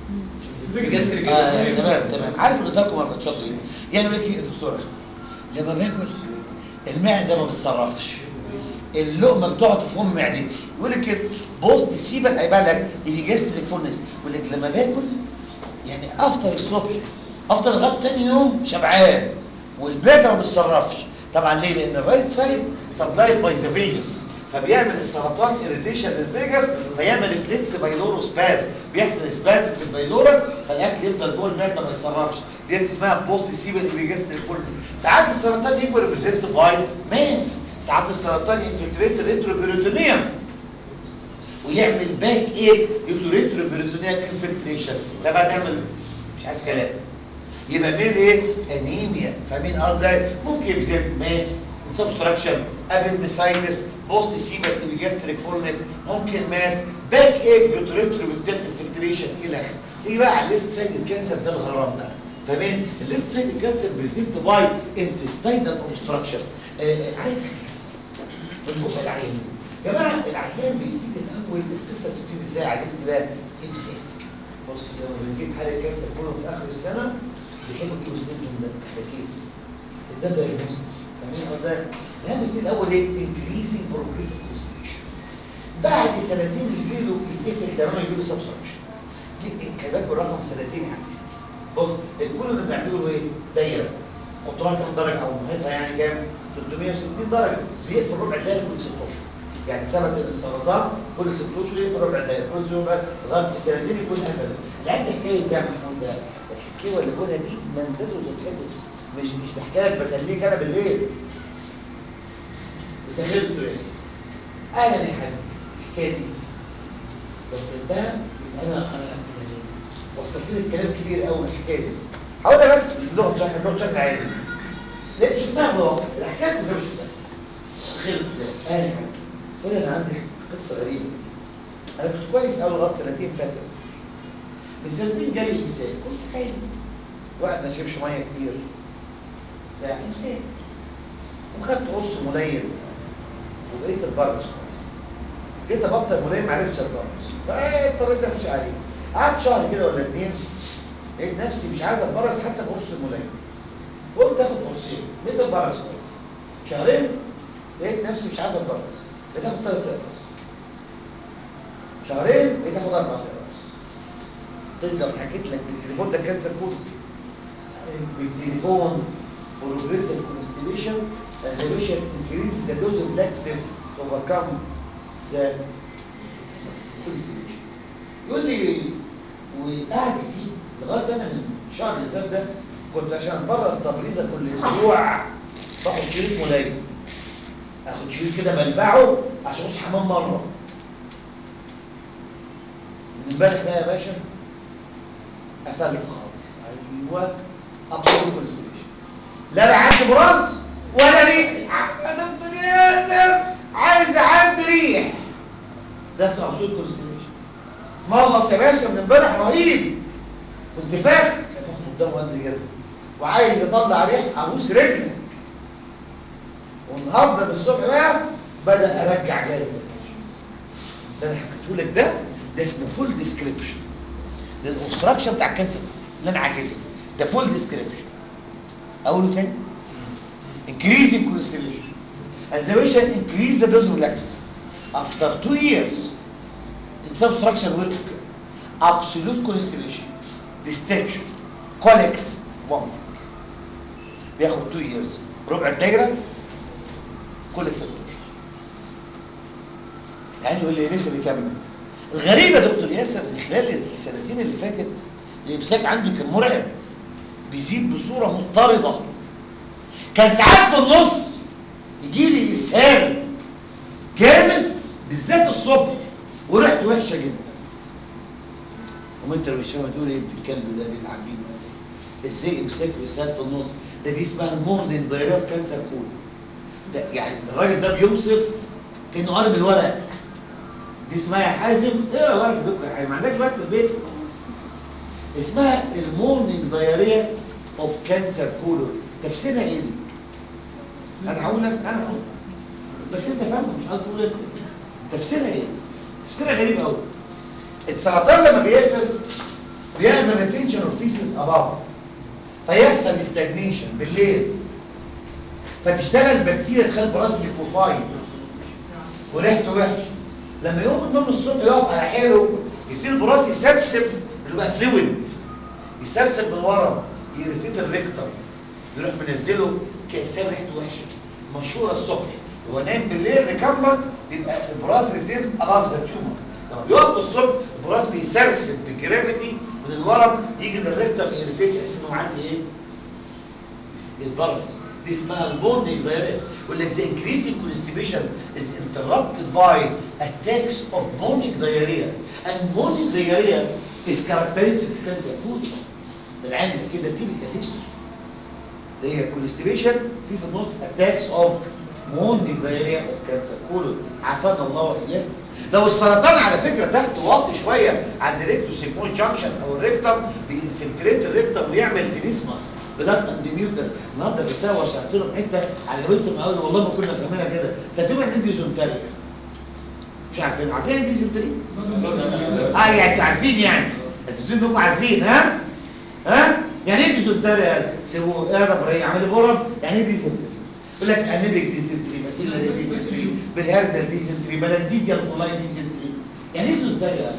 آه تمام تمام عارف اللي تاكل مرة شاطر ايه يعني يقول لك ايه يا دكتوره لما باكل المعده ما بتصرفش اللقمه بتقعد في فم معدتي يقول لك كده بص تسيب بالك الجاستريك فولنس يقول لك لما باكل يعني افطر الصبح افطر لغايه تاني يوم شبعان والبيضه ما بتصرفش طبعا ليه لان الرايت سايد سبلايد باي ذا فيجاس فبيعمل السرطان اريتيشن للفيجاس فيعمل فليكس بايلورو سباز بيحصل سباز في البايلورس فالاكل يفضل جوه المعده ما يصرفش دي اسمها بوست سيبل ايبيجاستريك فولنس ساعات السرطان يكبر ريبريزنت باي ماس ساعات السرطان ينفلتريت الريتروبيروتونيوم ويعمل باك ايه ريتروبيروتونيوم انفلتريشن ده بقى نعمل مش عايز كلام يبقى مين ايه انيميا فمين اه ده ممكن يبذل ماس سبستراكشن ابندسايتس بوست سيبل ايبيجاستريك فولنس ممكن ماس باك ايه ريتروبيروتونيوم انفلتريشن الى اخره تيجي بقى على الليفت سايد الكانسر ده الغرام بقى فمين الليفت سايد الكانسر بريزنت باي انتستينال اوبستراكشن عايز البص العيان يا جماعه العيان بيبتدي الاول القصه بتبتدي ازاي يا عزيزتي بقى امساك بص لما بنجيب حاله كانسر كله في اخر السنه بيحبوا يجيبوا السيمتوم ده ده كيس ده دايجنوستيك فاهمين قصدي العيان بيبتدي الاول ايه انكريزنج بروجريسيف كونستريشن بعد سنتين يجي له يتقفل تماما يجي له سبستراكشن كمان بالرقم سنتين يا عزيزتي بص الكل اللي بنعمله ايه دايره قطرها كام درجه او محيطها يعني كام 360 درجه بيقفل ربع دايره كل 6 اشهر يعني ثبت ان السرطان كل 6 اشهر يقفل ربع دايره كل ست اشهر لغايه في سنتين يكون قفل العيال حكايه ازاي يا محمود ده الحكايه اللي بقولها دي منتجه تتحفظ مش مش بحكي لك بسليك انا بالليل بسليك دكتور ياسر اهلا يا حبيبي الحكايه دي لو فهمتها يبقى انا انا وصلت لك كلام كبير قوي من الحكايه دي هقولها بس مش بلغه شرح بلغه شرح عادي ليه مش فاهم الواقع الحكايه زي مش فاهم خير اهلا يا حبيبي قول انا عندي قصه غريبه انا كنت كويس قوي لغايه سنتين فاتوا من سنتين جالي امساك قلت حلو واحد ما شربش ميه كتير لا امساك وخدت قرص ملين وبقيت البرص كويس جيت ابطل ملين ما عرفتش البرص فاضطريت امشي عليه قعدت شهر كده ولا اتنين لقيت نفسي مش عارف اتبرز حتى بقرص الملين قلت اخد قرصين بقيت اتبرز كويس شهرين لقيت نفسي مش عارف اتبرز بقيت اخد ثلاث اقراص شهرين بقيت اخد اربع اقراص تقدر حكيت لك بالتليفون ده كانسر كله بالتليفون progressive constipation as the patient increases the dose of laxative to overcome the constipation يقول لي وقاعد يزيد لغايه انا من الشهر اللي فات ده كنت عشان برز تبريزه كل اسبوع باخد شريط ملايين اخد شريط كده بلبعه عشان اخش حمام مره من امبارح بقى يا باشا قفلت خالص ايوه ابسط كونستيبيشن لا بعد براز ولا ريح يا دكتور ياسر عايز اعدي ريح ده اسمه ابسط كونستيبيشن مغص يا باشا من امبارح رهيب كنت فاخر كان قدام قد كده وعايز اطلع ريح ابوس رجلك والنهارده من الصبح بقى بدا ارجع جامد ده انا حكيته لك ده ده اسمه فول ديسكريبشن للاوبستراكشن بتاع الكانسر اللي انا عاجبه ده فول ديسكريبشن اقوله تاني increasing constellation and the patient increase the dose of laxative after two years in substructure will occur absolute constellation distension colics vomiting بياخد 2 years ربع الدايره كل ست اشهر يعني يقول لي لسه بيكمل الغريب يا دكتور ياسر ان خلال السنتين اللي فاتت الامساك عندي كان مرعب بيزيد بصوره مضطرده كان ساعات في النص يجي لي اسهال جامد بالذات الصبح وريحته وحشه جدا وانت لو مش فاهم تقول ايه ابن الكلب ده بيلعب بينا ولا ايه ازاي امساك واسهال في النص ده دي اسمها المورنينج دايريا كانسر كول ده يعني الراجل ده بيوصف كانه قارب الورق دي اسمها يا حازم ايه ورق في بيتكم يا حازم ما عندكش وقت في البيت اسمها المورنينج دايريا اوف كانسر كولون تفسيرها ايه دي؟ انا هقول لك انا هقول بس انت فاهمه مش قصدي اقول لك تفسيرها ايه؟ تفسيرها غريب قوي السرطان لما بيقفل بيعمل ريتنشن اوف فيسز اباف فيحصل استجنيشن بالليل فتشتغل بكتيريا تخلي البراز ليكوفاين وريحته وحشه لما يقوم من النوم الصبح يقف على حاله يبتدي البراز يسرسب اللي بقى فلويد يسرسب من ورا يرتيت الريكتر يروح منزله كاسام ريحته وحشه مشهوره الصبح هو نايم بالليل ريكمبر بيبقى البراز ريتيت اباف ذا تيومر لما بيقف الصبح البراز بيسرسب بجرافيتي من الورم يجي للريكتر يرتيت يحس انه عايز ايه؟ يتبرز دي اسمها البورنينج دايركت يقول لك the increasing constipation is interrupted by attacks of morning diarrhea and morning diarrhea is characteristic to cancer food ده العلم كده typical history اللي هي constipation في في النص attacks of morning diarrhea of cancer colon عافانا الله واياكم لو السرطان على فكره تحت واطي شويه عند ريكتو سيجمون جانكشن او الريكتم بينفلتريت الريكتم ويعمل تينيسمس بلاد اند ميوكس النهارده في التاوه شرحت لهم حته عجبتهم قوي والله ما كنا فاهمينها كده سدوها ان ديزونتاريا مش عارفين عارفين ايه ديزونتاريا؟ اه يعني عارفين يعني بس بدون انكم عارفين ها؟ ها؟ يعني ايه ديزونتاريا؟ سيبوه ايه ده ابراهيم عامل برد يعني ايه ديزونتاريا؟ يقول لك اميبك ديزنتري باسيلا ديزنتري بالهرزل ديزنتري بلانتيديا الكولاي ديزنتري يعني ايه ديزنتريا؟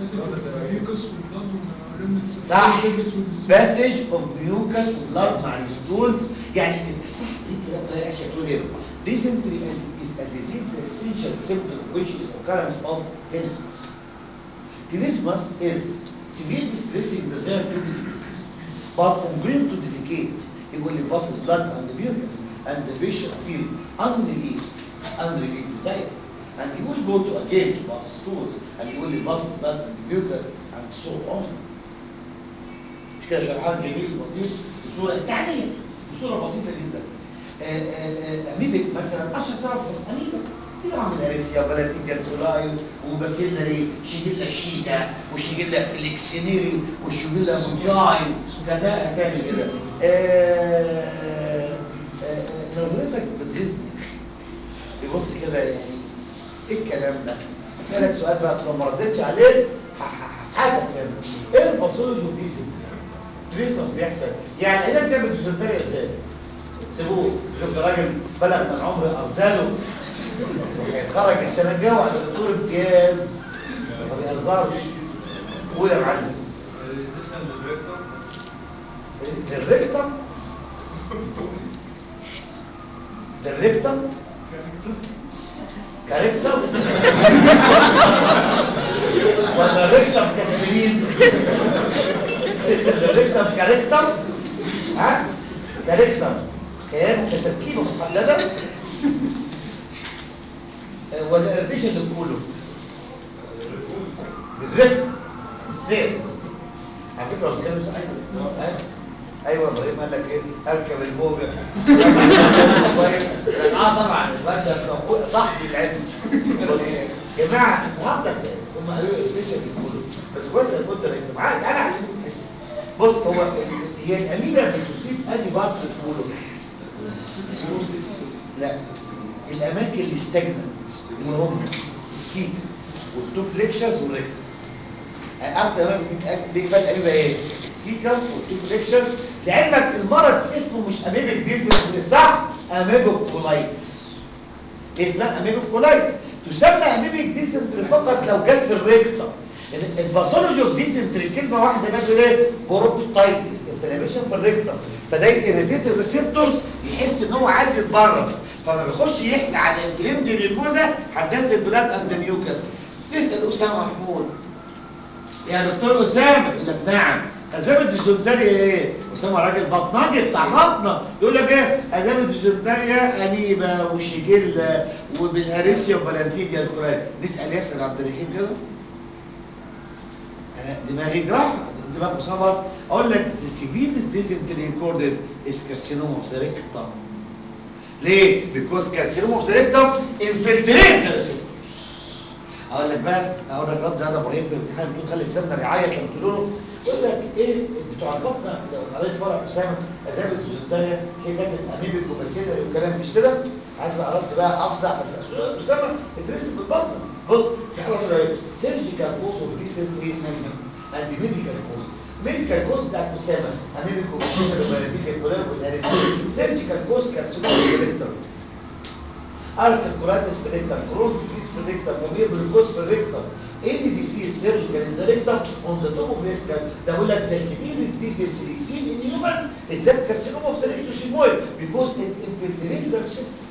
صح باسج اوف ميوكس وبلاد مع الستولز يعني الصح كده بطريقه اشياء تقول ايه dysentery is a disease essential symptom which is occurrence of tenesmus tenesmus is severe distressing desire to defecate but on going to defecate it will passes blood and the mucus and the patient feel unrelieved unrelieved desire and he will go to again to pass stools and he will pass blood and the mucus and so on مش كده شرحان جميل بسيط بصوره تعليق بصوره بسيطه جدا اميبك مثلا اشهر سبب بس اميبك في طبعا من الاريسيا وبلاتيجا الكولاي وباسيلري شيجيلا شيكا وشيجيلا فليكسينيري وشيجيلا مونياي كده اسامي كده نظرتك بتغيظني يبص كده يعني ايه الكلام ده؟ اسالك سؤال بقى لو ما ردتش عليه هفحتك كده ايه الباثولوجي اوف ديزنتري؟ كريسماس بيحصل يعني هنا بتعمل ديزنتريا ازاي؟ سيبوه شفت راجل بلغ من عمر ارزاله هيتخرج السنه الجايه وعلى دكتور امتياز ما بيهزرش قول يا معلم للريكتم للريكتم كاريكتم ولا ريكتم كاسبرين الريكتم كاريكتم ها كاريكتم كيان كتركيبه محلده ولا ارتيشن للكولو بالريكتم بالزيت على فكره لو كانوا صحيح ايوه ابراهيم قال لك ايه اركب الموجه اه طبعا الواد ده صاحبي العلم يا جماعه مهدف هم قالوا ارتيشن للكولو بس كويس انا كنت ركب معاك انا علمك بص هو هي الاميبا بتصيب انهي بارت في الكولو لا الاماكن اللي استجنت اللي هم السيك والتو فليكشرز والريكتم اكتر ما بيفات اميبا ايه السيكا والتو فليكشرز لعلمك المرض اسمه مش اميبك ديزيز صح اميبك كولايتس اسمها اميبك كولايتس تسمى اميبك ديزنتري فقط لو جت في الريكتر الباثولوجي اوف ديزنتري كلمه واحده بس ايه بروكتايتس انفلاميشن في الريكتر فده يريتيت الريسبتورز يحس ان هو عايز يتبرز فما بيخش يحزق على الانفلام دي ميوكوزا هتنزل بلاد اند ميوكس تسال اسامه محمود يا دكتور اسامه يقول لك نعم ازام الديزنتريا ايه اسامه راجل بطنجي بتاع بطنه يقول لك ايه ازام الديزنتريا اميبا وشيجيلا وبالهارسيا وفالنتينيا الكوراي نسال ياسر عبد الرحيم كده انا دماغي جراحه دماغ اسامه اقول لك the severest dysentery recorded is carcinoma of the rectum ليه؟ because carcinoma of the rectum infiltrates the receptors اقول لك بقى اقول لك رد هذا ابراهيم في الامتحان بتقول خلي اكزامنا رعايه كان بتقول له يقول لك ايه بتوع البطنه لو قريت فرع اسامه اسامه الديزنتريا هي كانت اميبك وباسيلر والكلام مش كده عايز بقى رد بقى افظع بس اسامه اترسم بالبطنه بص في حاجه كده سيرجيكال كوز اوف ديسنتري اند ميديكال كوز ميديكال كوز بتاعت اسامه اميبك وباسيلر وباراتيك الكولاب والارستيك سيرجيكال كوز كارسينوما ديريكتور أرثر كولاتس في الريكتر كرون ديزيز في الريكتر فامير بالكوز في الريكتر any disease surgical in the rectum on the top of the skull ده بقول لك the severe disease to be seen in human is that carcinoma of the rectosigmoid because it infiltrates the receptor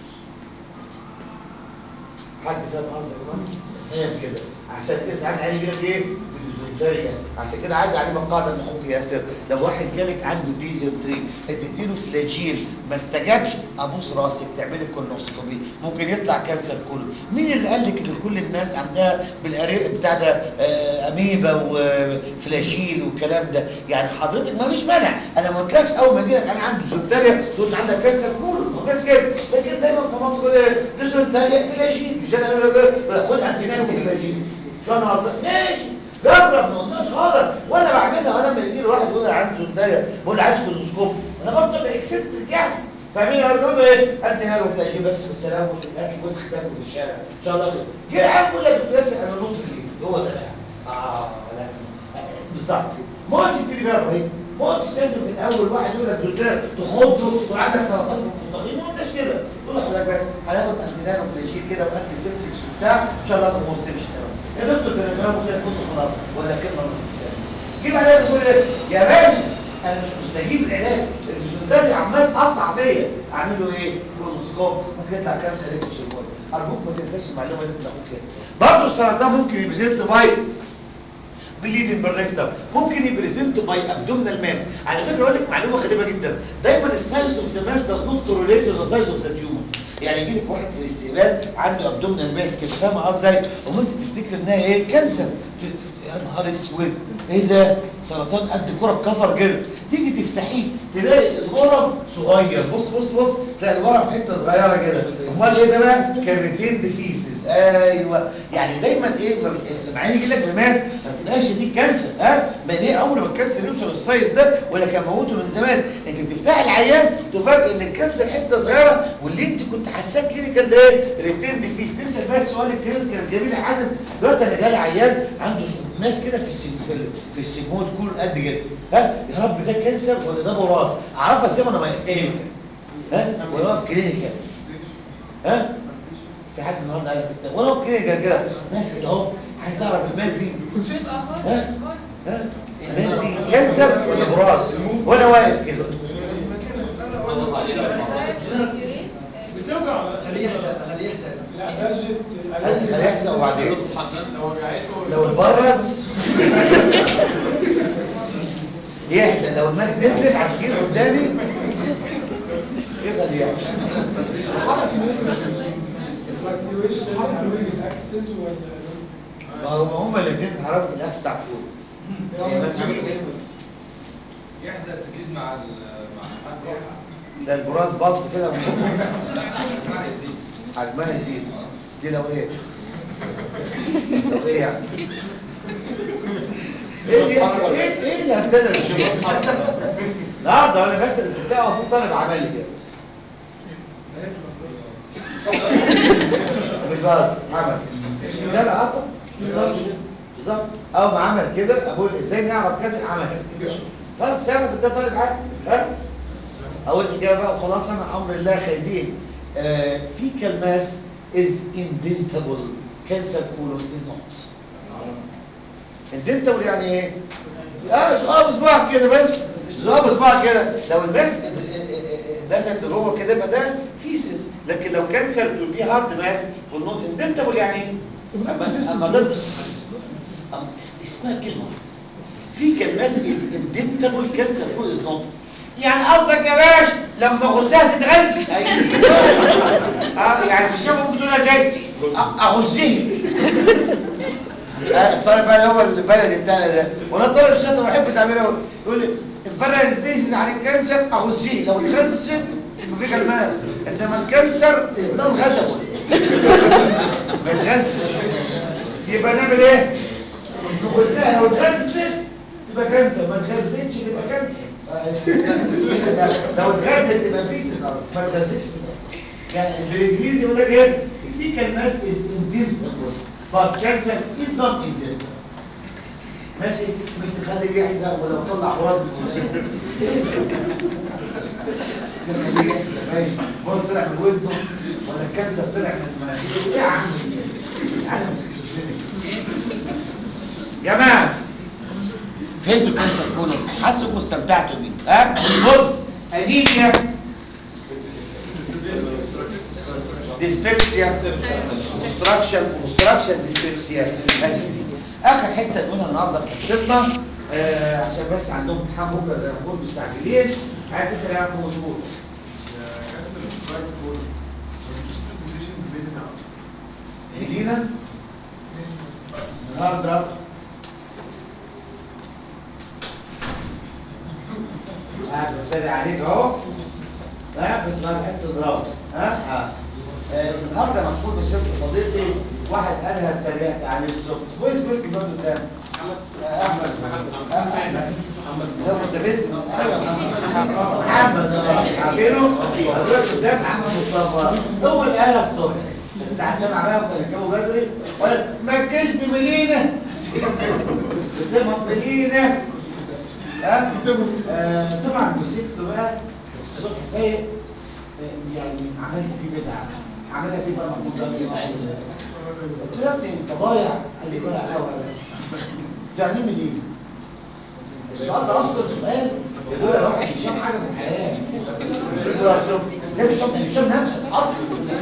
حد فاهم قصدي يا جماعه؟ فاهم كده عشان كده ساعات عيني يجي لك ايه؟ بالديزنتريا عشان كده عايز اعلمك قاعده من اخوك ياسر لو واحد جالك عنده ديزنتري تديله فلاجيل ما استجابش ابوس راسك تعملي كولونوسكوبي ممكن يطلع كانسر كله مين اللي قال لك ان كل الناس عندها بالاريق بتاع ده آه، اميبا وفلاجيل والكلام ده يعني حضرتك ما فيش مانع انا ما قلتلكش اول ما اجي لك انا عندي ديزنتريا تقول عندك كانسر كله ما فيش كده لكن دايما في مصر يقول ايه ديزنتريا فلاجيل مش انا أقول لك خد انتينال وفلاجيل شو انا هرضى؟ ماشي جرب ما قلناش غلط وانا بعملها وانا لما يجي لي واحد يقول لي عنده سنتريا بقول له عايز كولوسكوب انا برضه باكسنتريك يعني فاهمين انا بقول له ايه انت نالو فلاجي بس في التلوث في الاكل وسخ دم في الشارع ان شاء الله خير جه عم بقول لك دكتور ياسر انا نوت ريليف هو ده بقى اه لا بالظبط ما قلتش تجيلي بقى يا ابراهيم ما قلتش لازم في الاول واحد يقول لك دكتور تخضه وعندك سرطان في المستقيم ما قلتش كده تقول له حضرتك بس هناخد انتينال وفلاجيل كده واكل سيبتكس وبتاع ان شاء الله الامور تمشي تمام يا دكتور ده انا كلامه زي الفل خلاص ولا كلمه من الانسان جيب عليا بتقول ايه يا باشا انا مش مستجيب العلاج الدكتور عمال قطع بيا اعمل له ايه كولونوسكوب ممكن يطلع كانسر ريكتوسيرمويد ارجوك ما تنساش المعلومه دي من اخوك ياسر برضه السرطان ممكن يبريزنت باي بليدنج بالريكتم ممكن يبريزنت باي ابدومينال ماس على فكره اقول لك معلومه غريبه جدا دايما السايز اوف ذا ماس داز نوت كورليت تو ذا سايز اوف ذا تيومر يعني يجي لك واحد في الاستقبال عنده ابدومينال ماس كده فاهم قصدي ازاي وممكن تفتكر انها ايه كانسر تقول تفت- يا نهار اسود ايه ده سرطان قد كره كفر كده تيجي تفتحيه تلاقي الورم صغير بص بص بص تلاقي الورم حته صغيره كده امال ايه ده بقى كاريتين ديفيسز ايوه يعني دايما ايه فب- لما عيني يجي لك بماس ما تبقاش دي كانسر ها ما ليه عمر ما الكانسر يوصل للسايز ده ولا كان موته من زمان انت تفتح العيان تفاجئ ان الكانسر حته صغيره واللي انت كنت حاساه كلينيكال ده ايه ريتين ديفيس لسه بقى السؤال الكلينيكال الجميل يا حازم دلوقتي انا جالي عيان عنده ماس كده في السج... في, ال... في السجمود كله قد كده ها يا رب ده كانسر ولا ده براس اعرفها ازاي وانا واقف كلينيكال ها وانا واقف كلينيكال ها في حد النهارده قال في الكتاب وانا واقف كلينيكال كده ماسك كده اهو عايز اعرف الماس دي ها ها الماس دي كانسر ولا براس وانا واقف كده بتوجع ولا خليه يحدق خليه يحدق لا ده جد خليه يحزق وبعدين لو وجعته لو اتبرز يحزق لو الماس نزلت على السير قدامي يفضل يحزق الاكسس ولا ما هو هما الاثنين اتحركوا في الاكس بتاع الكوره هي ماسكة كده. يحزن تزيد مع ال مع الحركه ده البراز باص كده من فوق. حجمها يزيد دي لو ايه لو ايه يعني ايه اللي يحصل ايه ايه اللي هبتدى النهارده وانا بسال في بتاعه وفي طالب عمل لي كده بالباص عمل ده لا قطع بالظبط اول ما عمل كده اقول ازاي نعرف كذا عمل كده خلاص تعرف ده طالب عادي ها اقول الاجابه بقى وخلاص انا امر الله خايبين آه fecal mass is indentable cancer colon is not indentable يعني ايه اه زقاب بصباعك كده بس زقاب بصباعك كده لو الماس دخل لجوه كده يبقى ده فيسز لكن لو كانسر تقول بيه هارد ماس والنوت اندنتبل يعني ايه اما اما ده بس أما اس- اسمها كلمه واحده في كلمات از اندنتبل كانسر كول از نوت يعني قصدك يا باشا لما غزها تتغذى اه يعني في الشباب ممكن تقولها زي أ- اغزيه آه، الطالب بقى اللي هو البلدي بتاعنا ده وانا الطالب الشاطر بحب تعمله قوي يقول لي نفرق الفيسز عن الكانسر اغزيه لو اتغذت في كلمات انما الكانسر از نون غزبل بتغذى يبقى نعمل ايه؟ نغزها لو اتغذت تبقى كانسر ما اتغذتش تبقى كانسر لو اتغذت تبقى فيسز اصلا ما اتغذتش تبقى يعني بالانجليزي يقول لك ايه في كلمات از اندنتبل but cancer is not indentable ماشي مش تخليه يحزق ولو طلع مرض تخليه يحزق ماشي بص طلع من ودنه ولا الكانسر طلع من المناخير ايه يا عم انا مش جماعه فهمتوا الكانسر كله حاسوا انكم استمتعتوا بيه ها بص انيميا ديسبيبسيا كونستراكشن كونستراكشن ديسبيبسيا اخر حته نقولها النهارده في قصتنا آه عشان بس عندهم امتحان بكره زي ما بقول مستعجلين عايز اسال يا عم مظبوط مدينه النهارده ها ببتدي عليك اهو ها بس ما تحس اضراب ها ها آه، النهارده محمود الشيخ صديقي واحد قالها اتريقت عليه بالظبط اسمه ايه اسمه الواد قدام آه، احمد احمد ده متبسم ايوه محمد آه، عارفينه الواد قدام محمد مصطفى هو اللي قالها الصبح الساعه 7 بقى وكان الجو بدري وقال ما تجيش بملينه بتبقى ملينه ها آه، طبعا مسكته بقى الصبح فايق آه، يعني عملت فيه بدعه عملها فيه بقى محمود ده قلت له يا ابني انت ضايع قال لي ضايع قوي ده هنعمل ايه؟ السؤال ده اصلا سؤال يدل على واحد مش فاهم حاجه من الحياه ده مش فاهم مش فاهم نفسك اصلا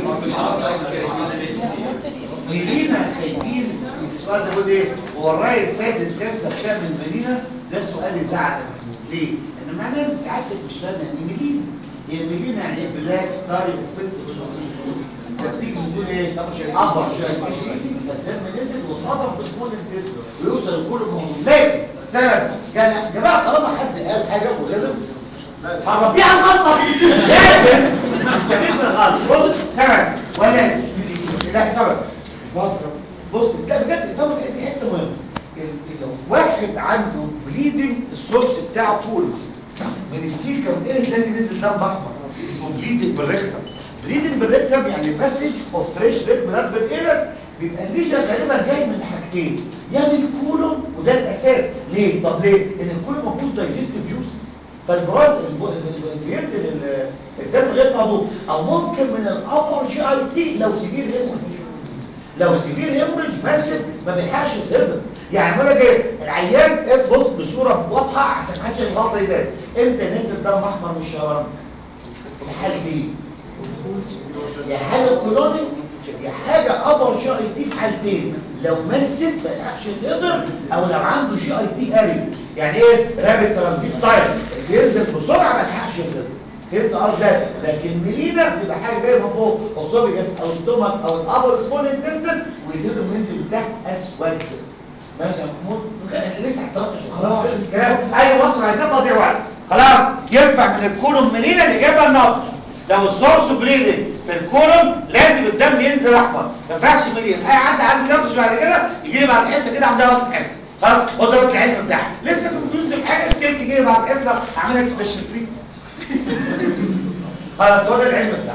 مدينة خايفين السؤال ده بيقول ايه هو الرأي السادس كارثة بتعمل مدينة ده سؤال يزعل يا محمود ليه؟ ان معناه ان سعادتك مش فاهم يعني ايه مدينة هي مدينة يعني ايه بلاك طاري اوفنسيف ده بتيجي بتقول ايه؟ ابر شوية فالدم نزل واتقطع في الكون الجسم ويوصل لكل المهم لكن سبب قال يا جماعة طالما حد قال حاجة وغلط هربيه على الغلطة لكن استفيد من الغلط بص سبب ولا لا سبب مش بهزر بص بس لا بجد فاهم دي حته مهمه ال- لو واحد عنده بليدنج السورس بتاعه طول من السيكا من ايه لازم ينزل دم احمر اسمه بليدنج بالريكتم بليدنج بالريكتم يعني مسج اوف فريش ريد بلاد بالانس بيبقى الليجن غالبا جاي من حاجتين يا من الكولوم وده الاساس ليه طب ليه ان الكولوم ما فيهوش دايجستيف جوسز فالبراز الب- ال- بينزل ال- الدم غير مضبوط او ممكن من الابر جي اي تي لو سيفير هيموريج لو سيفير هيموريج ماسف ما بيلحقش يتهضم يعني بقول لك ايه العيان إيه بص بصوره واضحه عشان ما حدش الغلطه يبان امتى نزل دم احمر من الشرارة في حاله ايه يا حاجه كولوني يا حاجه ابر جي اي تي في حالتين لو مست ما يلحقش يتهضم او لو عنده جي اي تي اري يعني ايه رابط ترانزيت تايم بينزل بسرعه ما يلحقش يتهضم فهمت ارزاق لكن ميلينا بتبقى حاجه جايه من فوق اوسوفيجاس او ستومك او الابر سمول انتستين ويتهضم وينزل من تحت اسود ماشي يا محمود انت لسه هتناقش وخلاص خلص الكلام اي مصر هتنقض يا وقت خلاص ينفع من الكولوم ميلينا الاجابه النقط لو السورس بليدنج في الكولوم لازم الدم ينزل احمر ما ينفعش مليان اي حد عايز يناقش بعد كده يجي لي بعد حصه كده عندها وقت حصه خلاص هو ده العلم بتاعها لسه كنت في حاجه سكيل تجي لي بعد حصه اعمل لك سبيشال تريتمنت خلاص هو ده العلم بتاعه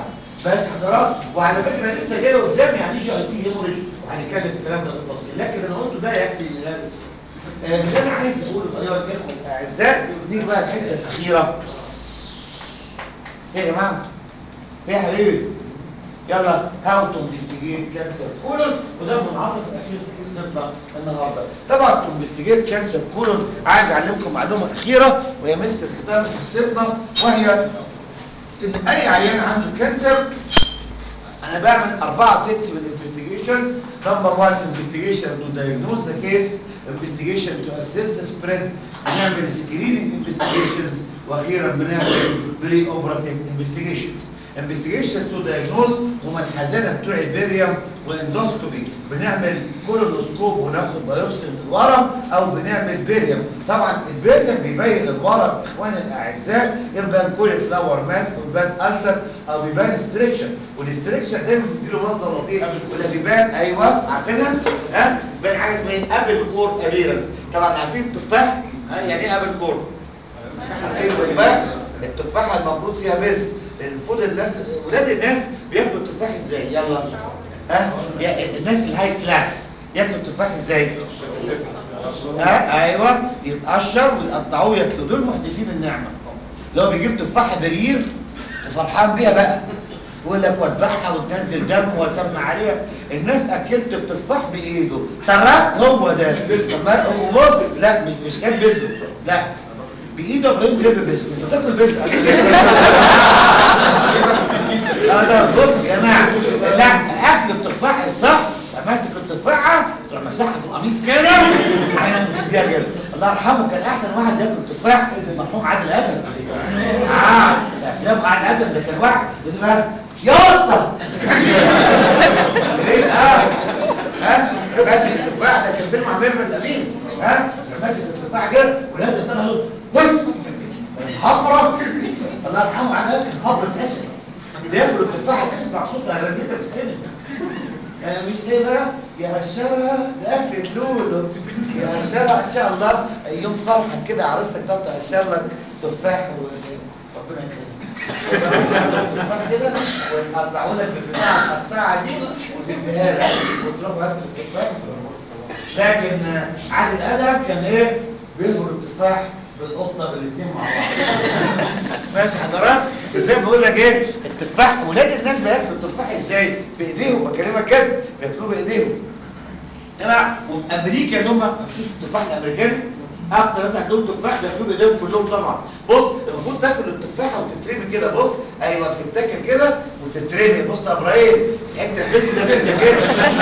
بس حضرات وعلى فكره لسه جاي قدام يعني جي اي تي هيموريج وهنتكلم في الكلام ده بالتفصيل لكن انا قلته ده يكفي لهذا السؤال آه، اللي انا عايز اقوله ايها الاخوه الاعزاء نيجي بقى الحته الاخيره ايه يا جماعه ايه يا حبيبي يلا هاو تو انفستيجيت كانسر كولون وده المنعطف الاخير في حصتنا النهارده طبعا تو انفستيجيت كانسر كولون عايز اعلمكم معلومه اخيره وهي مسك الختام في حصتنا وهي ان اي عيان عنده كانسر انا بعمل اربعه سيتس من الانفستيجيشن نمبر 1 انفستيجيشن تو دايجنوز ذا كيس انفستيجيشن تو اسيس ذا سبريد بنعمل سكريننج انفستيجيشنز واخيرا بنعمل بري اوبراتيف انفستيجيشنز انفستيجيشن تو دايجنوز هم الحزانه بتوع البيريوم واندوسكوبي بنعمل كولونوسكوب وناخد بايوبسي من الورم او بنعمل بيريوم طبعا البيريوم بيبين الورم اخواني الاعزاء يبان كولي فلاور ماس او بيبان السر او بيبان ستريكشن والاستريكشن دايما بيديله منظر لطيف ولا بيبان ايوه عارفينها ها بيبان حاجه اسمها ايه ابل كور ابيرنس طبعا عارفين التفاح ها يعني ايه ابل كور عارفين التفاح التفاحه المفروض فيها بذر المفروض الناس ولاد الناس بياكلوا التفاح ازاي يلا ها يا الناس الهاي كلاس ياكلوا التفاح ازاي ها ايوه يتقشر ويقطعوه ياكلوا دول محدثين النعمه لو بيجيب تفاحه برير وفرحان بيها بقى يقول لك واتبعها وتنزل دم واسمع عليها الناس اكلت التفاح بايده تراك هو ده ما هو بص لا مش مش كان بذره لا بايده ابراهيم بيحب بذره انت بتاكل بذره اه ده بص يا جماعه لا اكل التفاح الصح ماسك التفاحه تروح مسحها في القميص كده انا بتديها كده الله يرحمه كان احسن واحد ياكل التفاح المرحوم عادل ادم اه في افلام عادل ادم ده كان واحد يقول بقى ياطا ايه اه ها ماسك التفاح ده كان فيلم مع ميرفت امين ها ماسك التفاح كده ولازم تاني يقول وي حمرا الله يرحمه عادل ادم كان حمرا اساسا بياكل التفاحه تسمع صوتها رنيتها في السينما آه مش ايه بقى يا هشرة ده اكلة لولو يا هشرة ان شاء الله يوم فرحك كده عروستك تقعد تقشر لك تفاح و... ربنا يكرمك تفاح كده ونقطعه لك بالبتاع القطاعه دي وتديها لك وتروح واكل التفاح لكن آه، عادل ادم كان ايه بيهبر التفاح بالقطه بالاثنين مع بعض ماشي حضرات ازاي بقول لك ايه التفاح ولاد الناس بياكلوا التفاح ازاي بايديهم بكلمك كده بياكلوه بايديهم تمام وفي امريكا ان هم مخصوص التفاح الامريكاني اكتر ناس عندهم تفاح بياكلوه بايديهم كلهم طبعا بص المفروض تاكل التفاحه وتترمي كده بص ايوه بتتاكل كده وتترمي بص يا ابراهيم حته البس ده بس كده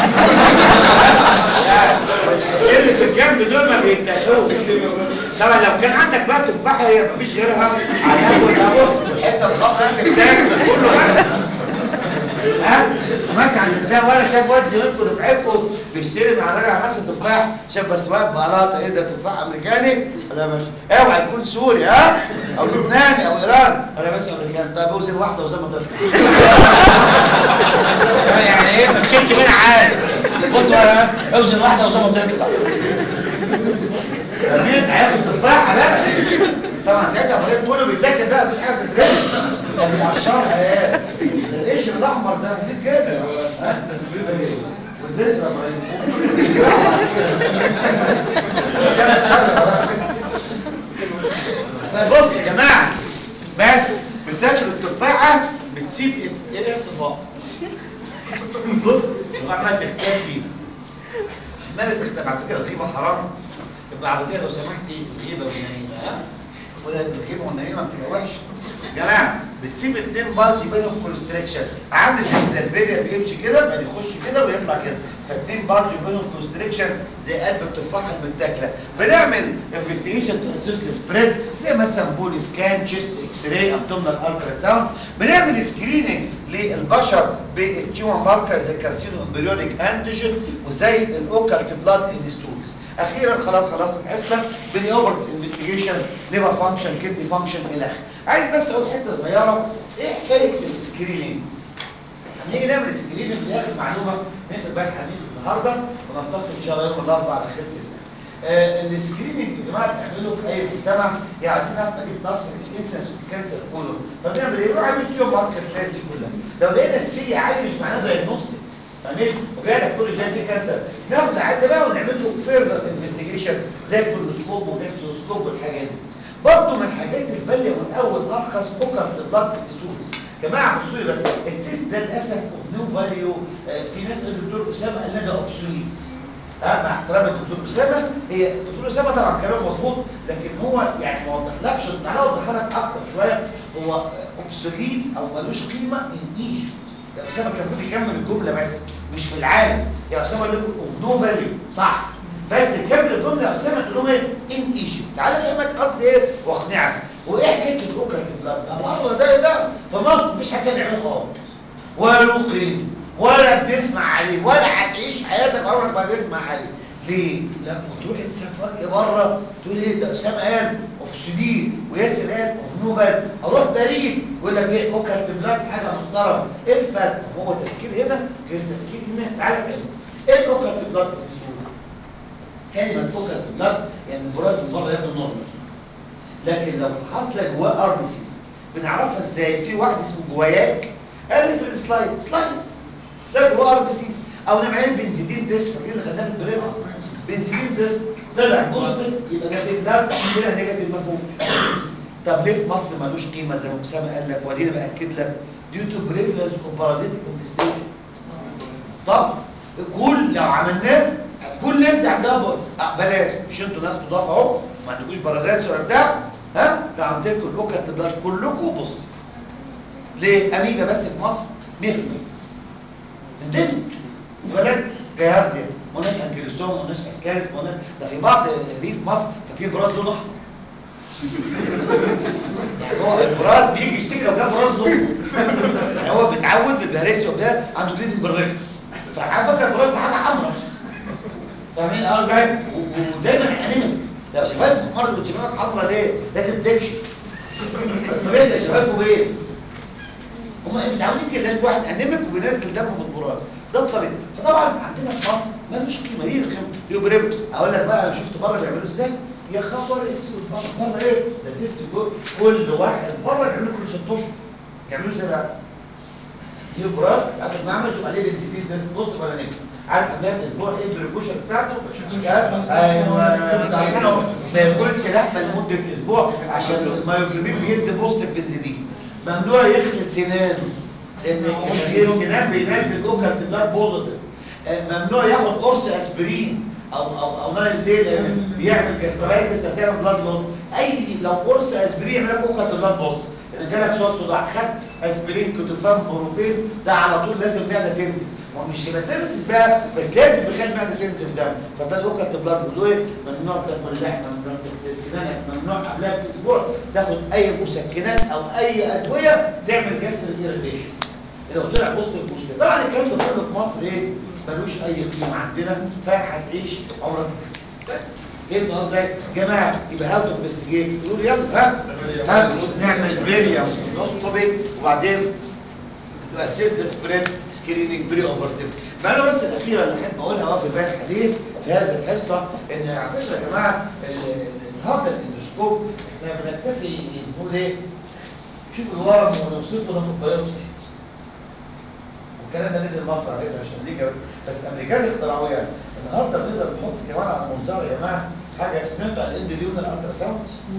اللي في الجنب دول ما بيتاكلوش طبعا لو كان عندك بقى تفاحه هي مفيش غيرها على اول اهو والحته الخضراء اللي بتاكل كله بقى ها ماشي عند بتاع وانا شايف واد زميلكم دفعتكم بيشتري مع راجل على ناس التفاح شاف بس واقف بقلاطه ايه ده تفاح امريكاني ولا ماشي اوعى يكون سوري ها او لبناني او ايران ولا ماشي امريكاني طيب اوزن واحده وزي ما تطلع يعني ايه ما تشيلش منها عادي بص بقى اوزن واحده وزي ما تطلع امين هياكل تفاحه بقى طبعا ساعتها ابراهيم كله بيتاكل بقى مفيش حاجه تتاكل ده بيقشرها ايه ده القشر الاحمر ده مفيد جدا ها والبذره يا ابراهيم فبص يا جماعه بس بتاكل التفاحه بتسيب ايه ايه صفاء بص صفاء ما تختار فيه عماله تختم على فكره الغيبه حرام يبقى على كده لو سمحتي الغيبه والنميمه ها ولا الغيبه والنميمه بتبقى وحشه جماعه بتسيب اتنين بالز بينهم كونستريكشن عامل زي كده البيريا بيمشي كده بعد يخش كده ويطلع كده فاتنين بالز بينهم كونستريكشن زي قلب التفاحه المتاكله بنعمل انفستيجيشن تو اسيس سبريد زي مثلا بول سكان تشيست اكس راي ابدومينال الترا ساوند بنعمل سكريننج للبشر بالتيومر ماركر زي كارسينو امبريونيك انتيجين وزي الاوكالت بلاد انستولز اخيرا خلاص خلاص الحصه بني اوبرت انفستيجيشنز ليفر فانكشن كدني فانكشن الى اخره عايز بس اقول حته صغيره ايه حكايه السكريننج هنيجي نعمل سكريننج لاخر معلومه نقفل بقى الحديث النهارده وننتقل ان شاء الله يوم الاربعاء على خير الله آه السكريننج يا جماعه بنعمله في اي مجتمع يعني عايزين نعرف مدينه نصر الانسنس كانسر كله فبنعمل ايه؟ نروح عامل فيهم ماركت الناس دي كلها لو لقينا السي عالي مش معناه دايجنوستيك فاهمين؟ وجاي لك كل جهاز دي كانسر ناخد العيان ده بقى ونعمل له فيرذر انفستيجيشن زي الكولوسكوب والجاستروسكوب والحاجات دي برضه من الحاجات الغاليه والاول ارخص بوكر في الضغط الستولز جماعه بصوا لي بس التيست ده للاسف اوف نو فاليو في ناس الدكتور اسامه قال لنا ده اوبسوليت ها مع احترام الدكتور اسامه هي الدكتور اسامه طبعا كلامه مظبوط لكن هو يعني ما وضحلكش تعالى اوضح لك اكتر شويه هو اوبسوليت او ملوش قيمه ان ايجيبت يا اسامه كان المفروض يكمل الجمله بس مش في العالم يا اسامه قال لكم اوف نو فاليو صح بس كمل الجمله يا اسامه تقول لهم ايه ان ايجيبت تعالى افهمك قصدي ايه واقنعك وايه حكايه الاوكر بلاد ده بره ده ده في مصر مفيش حاجه نعملها خالص ولا له قيمه ولا بتسمع عليه ولا هتعيش حياتك عمرك ما هتسمع عليه ليه؟ لا وتروح تسافر فجأة بره تقول ايه ده اسامه قال اوبسيدين وياسر قال اوف نوبل اروح باريس يقول لك ايه اوكلت بلاد حاجه محترمه ايه الفرق؟ هو تفكير هنا غير تفكير هنا تعالى فهم ايه الاوكلت بلاد بالسوس؟ كلمه اوكلت بلاد يعني البراز من بره يبدو نورمال لكن لو حاصله جواه ار بي سيز بنعرفها ازاي؟ في واحد اسمه جواياك قال لي في السلايد سلايد ده جواه ار بي سيز او نعمل عليه بنزيدين تيست فاكرين اللي خدناه في الدراسه بنزيدين تيست طلع بوزيتيف يبقى نيجاتيف ده طلع نيجاتيف مفهوم طب ليه في مصر ملوش قيمه زي ما اسامه قال لك وادينا باكد لك ديو تو بريفلنس اوف بارازيتيك انفستيشن طب كل لو عملناه كل الناس دي عندها ب... آه بلاش مش انتوا ناس تضاف اهو ما عندكوش بارازيت ولا بتاع ها لو عملت لكم الاوكا تبقى كلكم بوزيتيف ليه اميجا بس في مصر 100% تندمج ولكن جارديا وناس انكليسوم وناس اسكاريس وناس ده في بعض ريف مصر فاكرين براز لون احمر يعني هو البراز بيجي يشتكي لو جاب براز لون يعني هو بيتعود بالباريسيا وبتاع عنده كليدي بالرجل فعارف فاكر البراز حاجه حمراء فاهمين اه ازاي ودايما انيميك لو شفايف مرض وشفايفك حمراء ليه لازم تكشف طب ايه شفايفه بايه هم متعودين كده لازم واحد انيميك وبينزل دمه في البراز ده الطبيعي فطبعا عندنا في مصر ما فيش قيمه ليه القيمه يبرم اقول لك بقى انا شفت بره بيعملوا ازاي يا خبر اسود بره بره ايه ده تيست جول كل واحد بره بيعملوا كل ست اشهر يعملوا ازاي بقى يجيب براس عارف المعمل شوف عليه بنزيدين تيست نص ولا نجم عارف قبلها باسبوع ايه البريكوشن بتاعته ايوه انتوا عارفينه ما ياكلش لحمه لمده اسبوع عشان المايوجلوبين بيدي بوزيتيف بنزيدين ممنوع يغسل سنانه لان تغسيل السنان بينزل اوكل بلاد بوزيتيف ممنوع ياخد قرص اسبرين او او او نايل ليه لان بيعمل جاسترايتس هتعمل بلاد لوس اي لو قرص اسبرين يعمل لك اوكل بلاد بوزيتيف ان جالك شويه صداع خدت اسبرين كتوفان بروفين ده على طول لازم المعده تنزل هو مش هيبتمسس بقى بس لازم يخلي المعده تنزل دم فده الاوكل بلاد بيقولوا ايه ممنوع تاكل لحمه ممنوع تغسل سنانك ممنوع قبلها باسبوع تاخد اي مسكنات او اي ادويه تعمل جاستريك ايريتيشن لو طلع وسط المشكله طبعا الكلام ده كله في مصر ايه ملوش اي قيمه عندنا فهتعيش عمرك بس فهمت قصدي جماعه يبقى هاو تو انفستيجيت يقولوا يلا ها ها نعمل بريليا ونوسكوبي وبعدين اسيس سبريد سكريننج بري اوبرتيف المعلومه بس الاخيره اللي احب اقولها اهو في بال الحديث في هذه الحصه ان على فكره يا جماعه النهارده الاندوسكوب احنا بنكتفي نقول ايه شوف الورم ونوصفه ناخد بايوبسي والكلام ده نزل مصر على فكره مش امريكا بس بس الامريكان اخترعوه يعني النهارده بنقدر نحط كمان على المنظار يا جماعه حاجه سمعتوا عن الاندوليونال الترا ساوند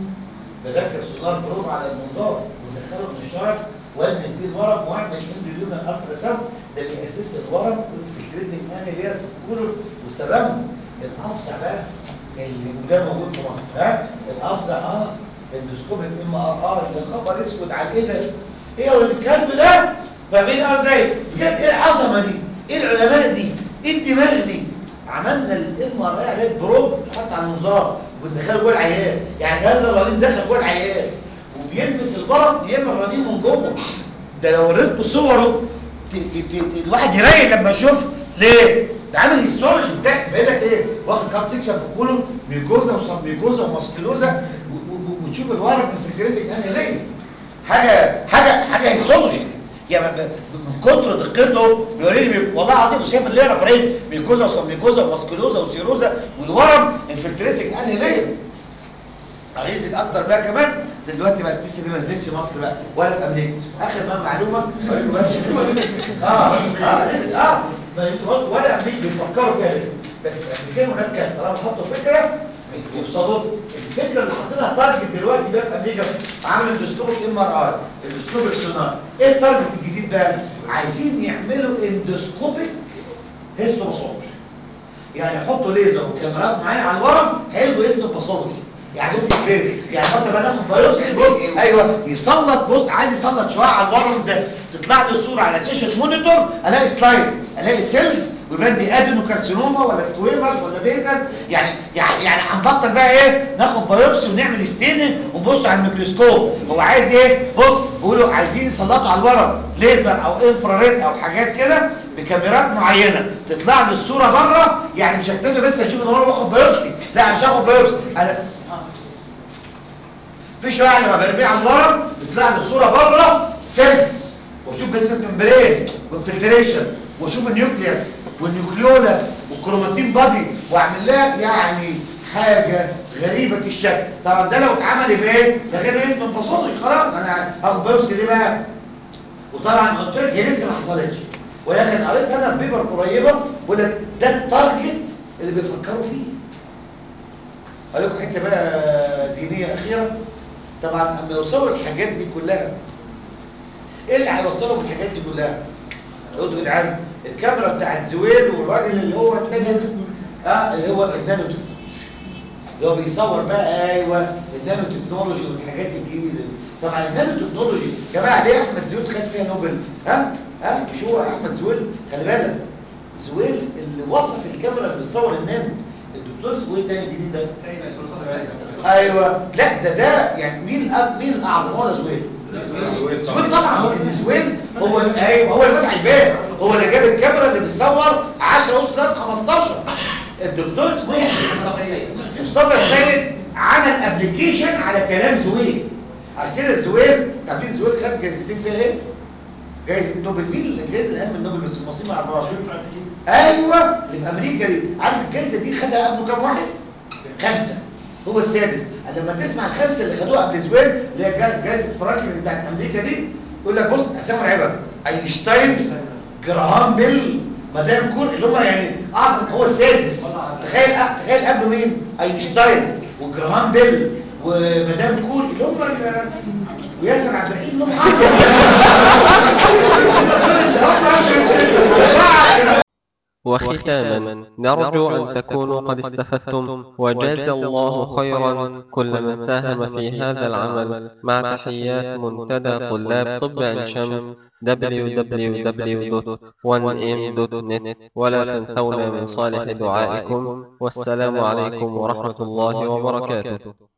بنركب سونار بروب على المنظار وندخله المشترك والمس بيه الورم واعمل اندوليونال الترا ساوند ده بيأسس الورم والفلتريتنج انيلير في الكولر والسلامه الافظع بقى اللي وده موجود في مصر ها الافظع اه اندوسكوب ام ار ار يا خبر اسود على ايه ده؟ ايه هو الكلب ده؟ فاهمين ازاي؟ بجد ايه العظمه دي؟ ايه العلماء دي؟ ايه الدماغ دي؟ عملنا الام ار اي عليه بروب حط على المنظار وبندخله جوه العيان يعني جهاز الرنين دخل جوه العيان وبيلمس البرد يلم الرنين من جوه ده لو وريتكم صوره ت- ت- ت- الواحد يريح لما يشوف ليه؟ ده عامل هيستولوجي بتاع باين لك ايه؟ واخد كات سيكشن في الكولون ميكوزا وسب ميكوزا وماسكيلوزا و- و- وتشوف الورم في الجريدك انا ليه؟ حاجه حاجه حاجه هيستولوجي يعني ب- ب- من كتر دقته بيوريني والله العظيم شايف اللي يقرا برين ميكوزا وسميكوزا وماسكولوزا وسيروزا والورم انفلتريتنج انهي ليه عايزك اكتر بقى كمان دلوقتي بقى ستيس دي ما نزلتش مصر بقى ولا في امريكا اخر بقى معلومه أقول لكم بس. اه اه لسه اه ما لسه برضه ولا امريكا بيفكروا فيها لسه بس الامريكان هناك كان طالما حطوا فكره يوصلوا الفكره اللي حاطينها تارجت دلوقتي بقى في امريكا عامل اندوسكوبيك ام ار اي اندوسكوبيك سونار ايه التارجت الجديد بقى عايزين يعملوا اندوسكوبيك هيستوباثولوجي يعني يحطوا ليزر وكاميرات معايا على الورم هيلغوا اسم الباثولوجي يعني انت فين يعني انت بقى ناخد بايوبسي بص ايوه يسلط بص عايز يسلط شويه على الورم ده تطلع لي الصوره على شاشه مونيتور الاقي سلايد الاقي سيلز ويبان دي ادينوكارسينوما ولا سكويمرز ولا بيزل يعني يعني يعني هنبطل بقى ايه ناخد بايوبسي ونعمل ستيننج ونبص على الميكروسكوب هو عايز ايه بص بيقولوا عايزين يسلطوا على الورم ليزر او انفراريد او حاجات كده بكاميرات معينه تطلع لي الصوره بره يعني مش هكتفي بس اشوف ان هو باخد بايوبسي لا مش هاخد بايوبسي انا في شويه لما برميه على الورم بيطلع لي الصوره بره سيلز واشوف بس ممبرين والفلتريشن واشوف النيوكليوس والنيوكليولاس والكروماتين بادي واعمل لها يعني حاجه غريبه الشكل طبعا ده لو اتعمل يبقى ايه ده غير اسم الباثولوجي خلاص انا هاخد بايوبسي ليه بقى وطبعا قلت لك هي لسه ما حصلتش ولكن قريت انا في بيبر قريبه بيقول لك ده التارجت اللي بيفكروا فيه اقول لكم حته بقى دينيه اخيره طبعا اما يوصلوا الحاجات دي كلها ايه اللي هيوصلهم الحاجات دي كلها قلت يا جدعان الكاميرا بتاعت زويل والراجل اللي هو التاني ده اه اللي هو النانو تكنولوجي اللي هو بيصور بقى ايوه النانو تكنولوجي والحاجات الجديده دي طبعا النانو تكنولوجي يا جماعه ليه احمد زويل خد فيها نوبل ها ها مش هو احمد زويل خلي بالك زويل اللي وصف الكاميرا اللي بتصور النانو الدكتور اسمه ايه تاني الجديد ده ايوه لا ده ده يعني مين الأ- مين الاعظم هو ولا زويل زويل طبعا لان زويل هو ايوه هو اللي فتح الباب هو اللي جاب الكاميرا اللي بتصور 10 اس بلس 15 الدكتور اسمه ايه مصطفى السيد عمل ابلكيشن على كلام زويل عشان كده زويل عارفين زويل خد جايزتين فيها ايه جايزه نوبل مين الجايزه الاهم من نوبل بس المصريين ما يعرفوهاش ايوه اللي في امريكا دي عارف الجايزه دي خدها قبله كام واحد خمسه هو السادس لما تسمع الخمسه اللي خدوها قبل زويل اللي هي جا- جايزه فرانكلين بتاعت امريكا دي يقول لك بص اسامي مرعبه اينشتاين جراهام بيل مدام كور اللي هم يعني اعظم هو السادس تخيل تخيل قبله مين اينشتاين وجراهام بيل ومدام كور اللي هم ال- وياسر عبد الرحيم اللي هم وختاما نرجو أن تكونوا قد استفدتم وجاز الله خيرا كل من ساهم في هذا العمل مع تحيات منتدى طلاب طب عين شمس www.1m.net ولا تنسونا من صالح دعائكم والسلام عليكم ورحمة الله وبركاته